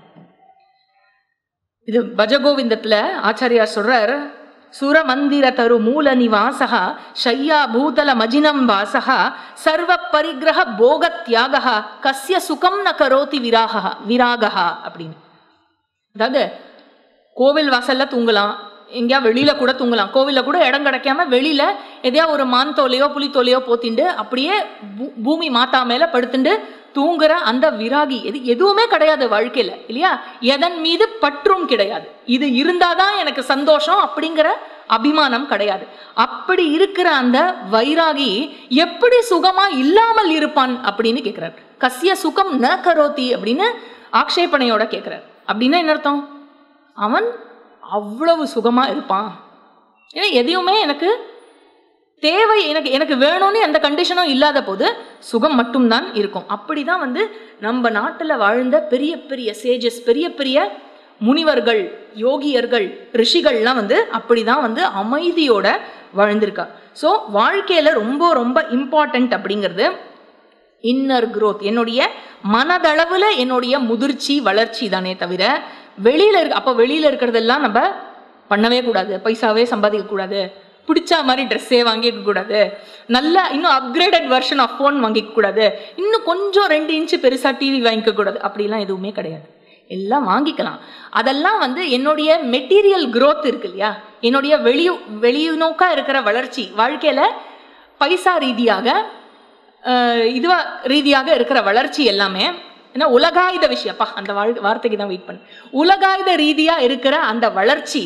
Speaker 1: இது பஜகோவிந்தத்துல ஆச்சாரியார் சொல்றார் சுரமந்திர தரு மூல நிவாசகா ஷையா பூதல மஜினம் வாசகா சர்வ பரிகிரக போக தியாகா கஸ்ய சுகம் ந கரோதி விராகா விராகா அப்படின்னு அதாவது கோவில் வாசல்ல தூங்கலாம் எங்கேயா வெளியில கூட தூங்கலாம் கோவில்ல கூட இடம் கிடைக்காம வெளியில எதையா ஒரு மான் தோலையோ புலித்தோலையோ போத்திண்டு அப்படியே பூ- பூமி மாத்தா மேல படுத்துண்டு தூங்குற அந்த விராகி எது எதுவுமே கிடையாது வாழ்க்கையில இல்லையா எதன் மீது பற்றும் கிடையாது இது இருந்தாதான் எனக்கு சந்தோஷம் அப்படிங்கிற அபிமானம் கிடையாது அப்படி இருக்கிற அந்த வைராகி எப்படி சுகமா இல்லாமல் இருப்பான் அப்படின்னு கேட்கிறார் கசிய சுகம் ந கரோதி அப்படின்னு ஆக்ஷேபனையோட கேட்கிறார் அப்படின்னா என்ன அர்த்தம் அவன் அவ்வளவு சுகமா இருப்பான் ஏன்னா எதையுமே எனக்கு தேவை எனக்கு எனக்கு வேணும்னு எந்த கண்டிஷனும் இல்லாத போது சுகம் மட்டும்தான் இருக்கும் அப்படிதான் வந்து நம்ம நாட்டில் வாழ்ந்த பெரிய பெரிய சேஜஸ் பெரிய பெரிய முனிவர்கள் யோகியர்கள் ரிஷிகள்லாம் வந்து அப்படிதான் வந்து அமைதியோட வாழ்ந்திருக்கா ஸோ வாழ்க்கையில ரொம்ப ரொம்ப இம்பார்ட்டண்ட் அப்படிங்கிறது இன்னர் growth என்னுடைய மனதளவுல என்னுடைய முதிர்ச்சி வளர்ச்சி தானே தவிர வெளியில இருக்க அப்போ வெளியில இருக்கிறதெல்லாம் நம்ம பண்ணவே கூடாது பைசாவே சம்பாதிக்க கூடாது பிடிச்ச மாதிரி ட்ரெஸ்ஸே வாங்கிக்க கூடாது நல்ல இன்னும் அப்கிரேடட் வெர்ஷன் ஆஃப் ஃபோன் வாங்கிக்க கூடாது இன்னும் கொஞ்சம் ரெண்டு இன்ச்சு பெருசா டிவி வாங்கிக்க கூடாது அப்படிலாம் எதுவுமே கிடையாது எல்லாம் வாங்கிக்கலாம் அதெல்லாம் வந்து என்னுடைய மெட்டீரியல் growth இருக்கு இல்லையா என்னுடைய வெளி வெளிநோக்கா இருக்கிற வளர்ச்சி வாழ்க்கையில பைசா ரீதியாக அஹ், இதுவா ரீதியாக இருக்கிற வளர்ச்சி எல்லாமே ஏன்னா உலகாயுத விஷயப்பா அந்த வாழ் வார்த்தைக்கு தான் வெயிட் பண்ணு உலகாயுத ரீதியா இருக்கிற அந்த வளர்ச்சி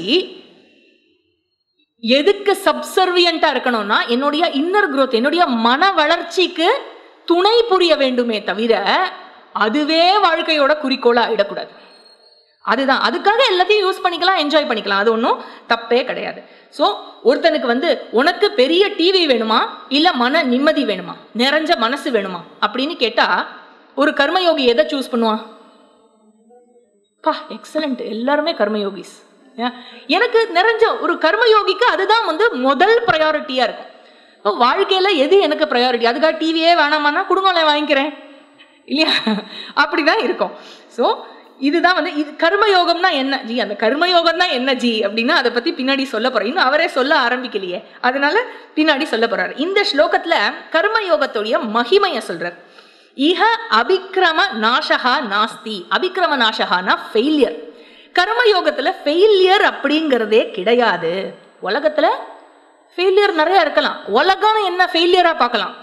Speaker 1: எதுக்கு சப்சர்வியண்டா இருக்கணும்னா என்னுடைய இன்னர் growth என்னுடைய மன வளர்ச்சிக்கு துணை புரிய வேண்டுமே தவிர அதுவே வாழ்க்கையோட குறிக்கோளா ஆயிடக்கூடாது அதுதான் அதுக்காக எல்லாத்தையும் யூஸ் பண்ணிக்கலாம் என்ஜாய் பண்ணிக்கலாம் அது ஒன்றும் தப்பே கிடையாது ஸோ ஒருத்தனுக்கு வந்து உனக்கு பெரிய டிவி வேணுமா இல்லை மன நிம்மதி வேணுமா நிறைஞ்ச மனசு வேணுமா அப்படின்னு கேட்டா ஒரு கர்மயோகி எதை சூஸ் பண்ணுவான் பா எக்ஸலண்ட் எல்லாருமே கர்மயோகிஸ் ஏன்? எனக்கு நிறைஞ்ச ஒரு கர்மயோகிக்கு அதுதான் வந்து முதல் ப்ரையாரிட்டியா இருக்கும் இப்போ வாழ்க்கையில எது எனக்கு ப்ரையாரிட்டி அதுக்காக டிவியே வேணாமான்னா குடும்பம் வாங்கிக்கிறேன் இல்லையா அப்படிதான் இருக்கும் ஸோ இதுதான் வந்து இது கர்மயோகம்னா என்ன ஜி அந்த கர்மயோகம் தான் என்ன ஜி அப்படின்னா அதை பத்தி பின்னாடி சொல்ல போறோம் இன்னும் அவரே சொல்ல ஆரம்பிக்கலையே அதனால பின்னாடி சொல்ல போறாரு இந்த ஸ்லோகத்துல கர்மயோகத்துடைய மகிமையை சொல்றார் இஹ அபிக்ரம நாசகா நாஸ்தி அபிக்ரம நாசகானா ஃபெயிலியர் கர்மயோகத்துல ஃபெயிலியர் அப்படிங்கிறதே கிடையாது உலகத்துல ஃபெயிலியர் நிறைய இருக்கலாம் உலகம் என்ன ஃபெயிலியரா பார்க்கலாம்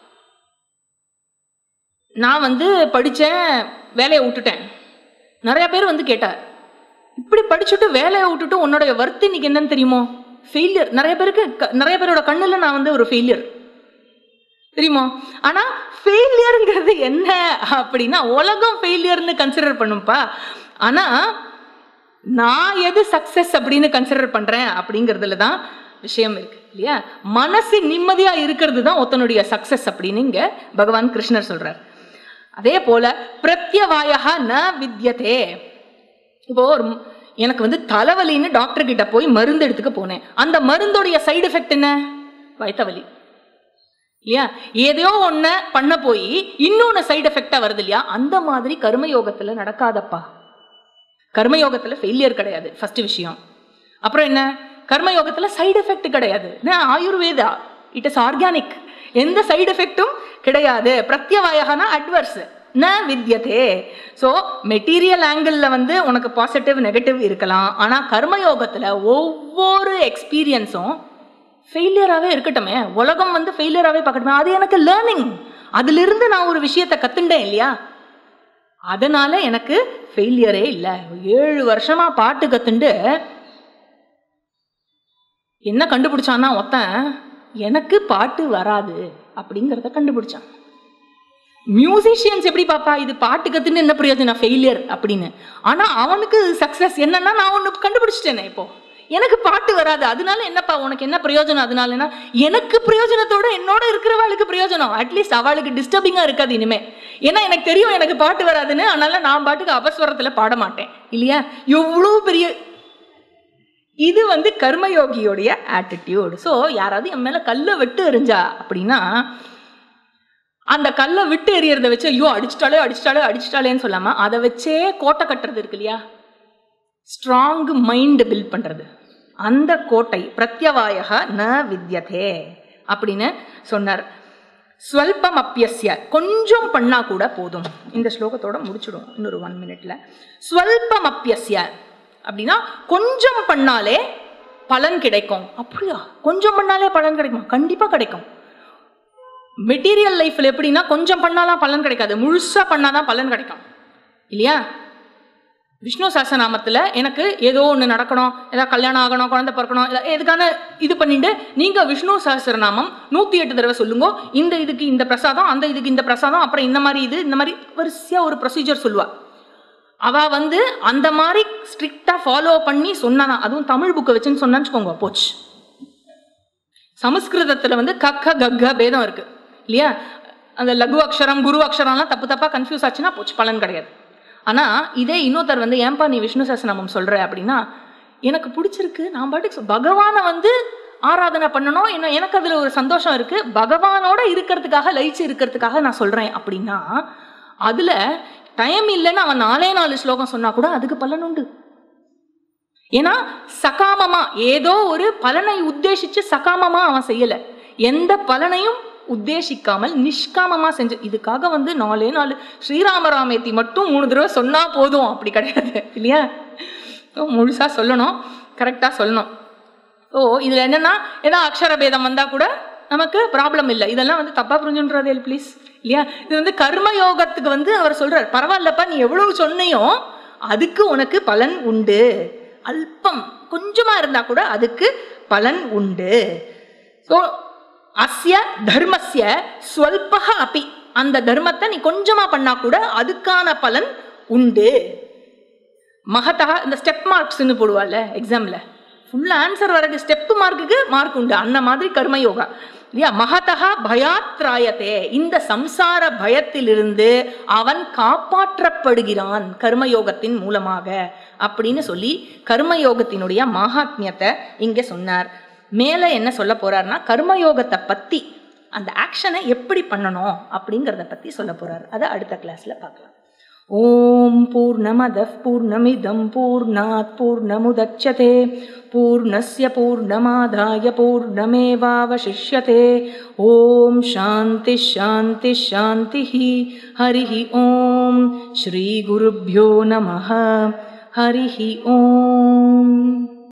Speaker 1: நான் வந்து படித்தேன் வேலையை விட்டுட்டேன் நிறைய பேர் வந்து கேட்டார் இப்படி படிச்சுட்டு வேலையை விட்டுட்டு உன்னுடைய ஒர்த் இன்னைக்கு என்னன்னு தெரியுமோ ஃபெயிலியர் நிறைய பேருக்கு க- நிறைய பேரோட கண்ணுல நான் வந்து ஒரு ஃபெயிலியர் தெரியுமா ஆனா ஃபெயிலியருங்கிறது என்ன அப்படின்னா உலகம் ஃபெயிலியர்னு கன்சிடர் பண்ணும்பா ஆனா நான் எது சக்சஸ் அப்படின்னு கன்சிடர் பண்றேன் அப்படிங்கிறதுல தான் விஷயம் இருக்கு இல்லையா மனசு நிம்மதியா இருக்கிறது தான் ஒருத்தனுடைய சக்சஸ் அப்படின்னு இங்க பகவான் கிருஷ்ணர் சொல்றார் அதே போல பிரத்யவாயா ந வித்யதே இப்போ ஒரு ம்- எனக்கு வந்து தலைவலின்னு டாக்டர் கிட்ட போய் மருந்து எடுத்துக்க போனேன் அந்த மருந்தோடைய சைடு எஃபெக்ட் என்ன வயித்தவலி இல்லையா ஏதையோ ஒன்ன பண்ண போய் இன்னொன்னு சைடு எஃபெக்டா வருது இல்லையா அந்த மாதிரி கர்மயோகத்துல நடக்காதப்பா கர்மயோகத்துல ஃபெயிலியர் கிடையாது ஃபர்ஸ்ட் விஷயம் அப்புறம் என்ன கர்மயோகத்துல சைடு எஃபெக்ட் கிடையாது என்ன ஆயுர்வேதா இட் இஸ் ஆர்கானிக் எந்த சைடு எஃபெக்டும் கிடையாது பிரத்யவாயகனா அட்வர்ஸ் ந வித்யதே ஸோ மெட்டீரியல் ஆங்கிளில் வந்து உனக்கு பாசிட்டிவ் நெகட்டிவ் இருக்கலாம் ஆனால் கர்மயோகத்தில் ஒவ்வொரு எக்ஸ்பீரியன்ஸும் ஃபெயிலியராகவே இருக்கட்டுமே உலகம் வந்து ஃபெயிலியராகவே பார்க்கட்டுமே அது எனக்கு லேர்னிங் அதிலிருந்து நான் ஒரு விஷயத்தை கத்துண்டேன் இல்லையா அதனால எனக்கு ஃபெயிலியரே இல்லை ஏழு வருஷமா பாட்டு கத்துண்டு என்ன கண்டுபிடிச்சான்னா ஒருத்தன் எனக்கு பாட்டு வராது அப்படிங்கிறத கண்டுபிடிச்சான் மியூசிஷியன்ஸ் எப்படி பாப்பா இது பாட்டு கத்துன்னு என்ன பிரயோஜனம் ஃபெயிலியர் அப்படின்னு ஆனா அவனுக்கு சக்சஸ் என்னன்னா நான் ஒன்று கண்டுபிடிச்சிட்டேனே இப்போ எனக்கு பாட்டு வராது அதனால என்னப்பா உனக்கு என்ன பிரயோஜனம் அதனாலனா எனக்கு பிரயோஜனத்தோட என்னோட இருக்கிறவளுக்கு பிரயோஜனம் அட்லீஸ்ட் அவளுக்கு டிஸ்டர்பிங்கா இருக்காது இனிமே ஏன்னா எனக்கு தெரியும் எனக்கு பாட்டு வராதுன்னு அதனால நான் பாட்டுக்கு அபஸ்வரத்துல பாட மாட்டேன் இல்லையா எவ்வளோ பெரிய இது வந்து கர்மயோகியோடைய ஆட்டிடியூட் ஸோ யாராவது என் மேல கல்லை விட்டு எறிஞ்சா அப்படின்னா அந்த கல்லை விட்டு எறியறத வச்சு ஐயோ அடிச்சிட்டாலே அடிச்சிட்டாலே அடிச்சிட்டாலேன்னு சொல்லாம அதை வச்சே கோட்டை கட்டுறது இருக்கு இல்லையா ஸ்ட்ராங் மைண்ட் பில்ட் பண்றது அந்த கோட்டை பிரத்யவாயக ந வித்யதே அப்படின்னு சொன்னார் ஸ்வல்பம் அப்பியஸ்ய கொஞ்சம் பண்ணா கூட போதும் இந்த ஸ்லோகத்தோட முடிச்சிடும் இன்னொரு ஒன் மினிட்ல ஸ்வல்பம் அப்பியஸ்ய அப்படின்னா கொஞ்சம் பண்ணாலே பலன் கிடைக்கும் அப்படியா கொஞ்சம் பண்ணாலே பலன் கிடைக்குமா கண்டிப்பா கிடைக்கும் மெட்டீரியல் லைஃப்ல எப்படின்னா கொஞ்சம் பண்ணாலாம் பலன் கிடைக்காது முழுசா பண்ணாதான் பலன் கிடைக்கும் இல்லையா விஷ்ணு சஹஸ்ரநாமத்துல எனக்கு ஏதோ ஒன்று நடக்கணும் ஏதாவது கல்யாணம் ஆகணும் குழந்தை பிறக்கணும் ஏதா- எதுக்கான இது பண்ணிட்டு நீங்க விஷ்ணு சஹஸ்ரநாமம் நூத்தி எட்டு தடவை சொல்லுங்க இந்த இதுக்கு இந்த பிரசாதம் அந்த இதுக்கு இந்த பிரசாதம் அப்புறம் இந்த மாதிரி இது இந்த மாதிரி வரிசையா ஒரு ப்ரொசீஜர் சொல்லுவா அவ வந்து அந்த மாதிரி ஸ்ட்ரிக்டா ஃபாலோ பண்ணி சொன்னாதான் அதுவும் தமிழ் புக்கை வச்சுன்னு சொன்னான்னு வச்சுக்கோங்க போச்சு சமஸ்கிருதத்துல வந்து கக்க கக்க பேதம் இருக்கு இல்லையா அந்த லகு அக்ஷரம் குரு அக்ஷரம்லாம் தப்பு தப்பா கன்ஃபியூஸ் ஆச்சுன்னா போச்சு பலன் கிடையாது ஆனா இதே இன்னொருத்தர் வந்து ஏன்பா நீ விஷ்ணு சஹஸ்ரநாமம் சொல்ற அப்படின்னா எனக்கு பிடிச்சிருக்கு நான் பாட்டுக்கு சொ- பகவானை வந்து ஆராதனை பண்ணணும் என்ன எனக்கு அதுல ஒரு சந்தோஷம் இருக்கு பகவானோட இருக்கிறதுக்காக லயிச்சு இருக்கிறதுக்காக நான் சொல்றேன் அப்படின்னா அதுல டைம் இல்லைன்னு அவன் நாலே நாலு ஸ்லோகம் சொன்னா கூட அதுக்கு பலன் உண்டு ஏன்னா சகாமமா ஏதோ ஒரு பலனை உத்தேசிச்சு சகாமமா அவன் செய்யல எந்த பலனையும் உத்தேசிக்காமல் நிஷ்காமமா செஞ்சு இதுக்காக வந்து நாலே நாலு ஸ்ரீராமராமேத்தி மட்டும் மூணு தடவை சொன்னா போதும் அப்படி கிடையாது இல்லையா So, முழுசா சொல்லணும் கரெக்டா சொல்லணும் ஓ இதுல என்னன்னா ஏதாவது அக்ஷர பேதம் வந்தா கூட நமக்கு ப்ராப்ளம் இல்லை இதெல்லாம் வந்து தப்பா புரிஞ்சுன்றது ப்ளீஸ் இல்லையா இது வந்து கர்ம யோகத்துக்கு வந்து அவர் சொல்றார் பரவாயில்லப்பா நீ எவ்வளவு சொன்னியோ அதுக்கு உனக்கு பலன் உண்டு அல்பம் கொஞ்சமா இருந்தா கூட அதுக்கு பலன் உண்டு ஸோ அஸ்ய தர்மஸ்ய ஸ்வல்பக அப்பி அந்த தர்மத்தை நீ கொஞ்சமா பண்ணா கூட அதுக்கான பலன் உண்டு மகதா இந்த ஸ்டெப் மார்க்ஸ்னு போடுவாள்ல எக்ஸாம்ல ஃபுல் ஆன்சர் வரது ஸ்டெப் மார்க்குக்கு மார்க் உண்டு அந்த மாதிரி கர்மயோகா இல்லையா மகதா பயாத்ராயத்தே இந்த சம்சார பயத்திலிருந்து அவன் காப்பாற்றப்படுகிறான் கர்மயோகத்தின் மூலமாக அப்படின்னு சொல்லி கர்மயோகத்தினுடைய மகாத்மியத்தை இங்க சொன்னார் மேல என்ன சொல்ல போறாருன்னா கர்மயோகத்தை பத்தி அந்த ஆக்ஷனை எப்படி பண்ணணும் அப்படிங்கிறத பத்தி சொல்ல போறாரு அதை அடுத்த கிளாஸ்ல பார்க்கலாம் ஓம் பூர்ணமதः பூர்ணமிதம் பூர்ணாத் பூர்ணமுதட்சதே பூர்ணஸ்ய பூர்ணமாதாய பூர்ணமேவாவசிஷ்யते ஓம் சாந்தி சாந்தி சாந்தி ஹரிः ஓம் ஸ்ரீகுருभ्यो நமः ஹரிः ஓம்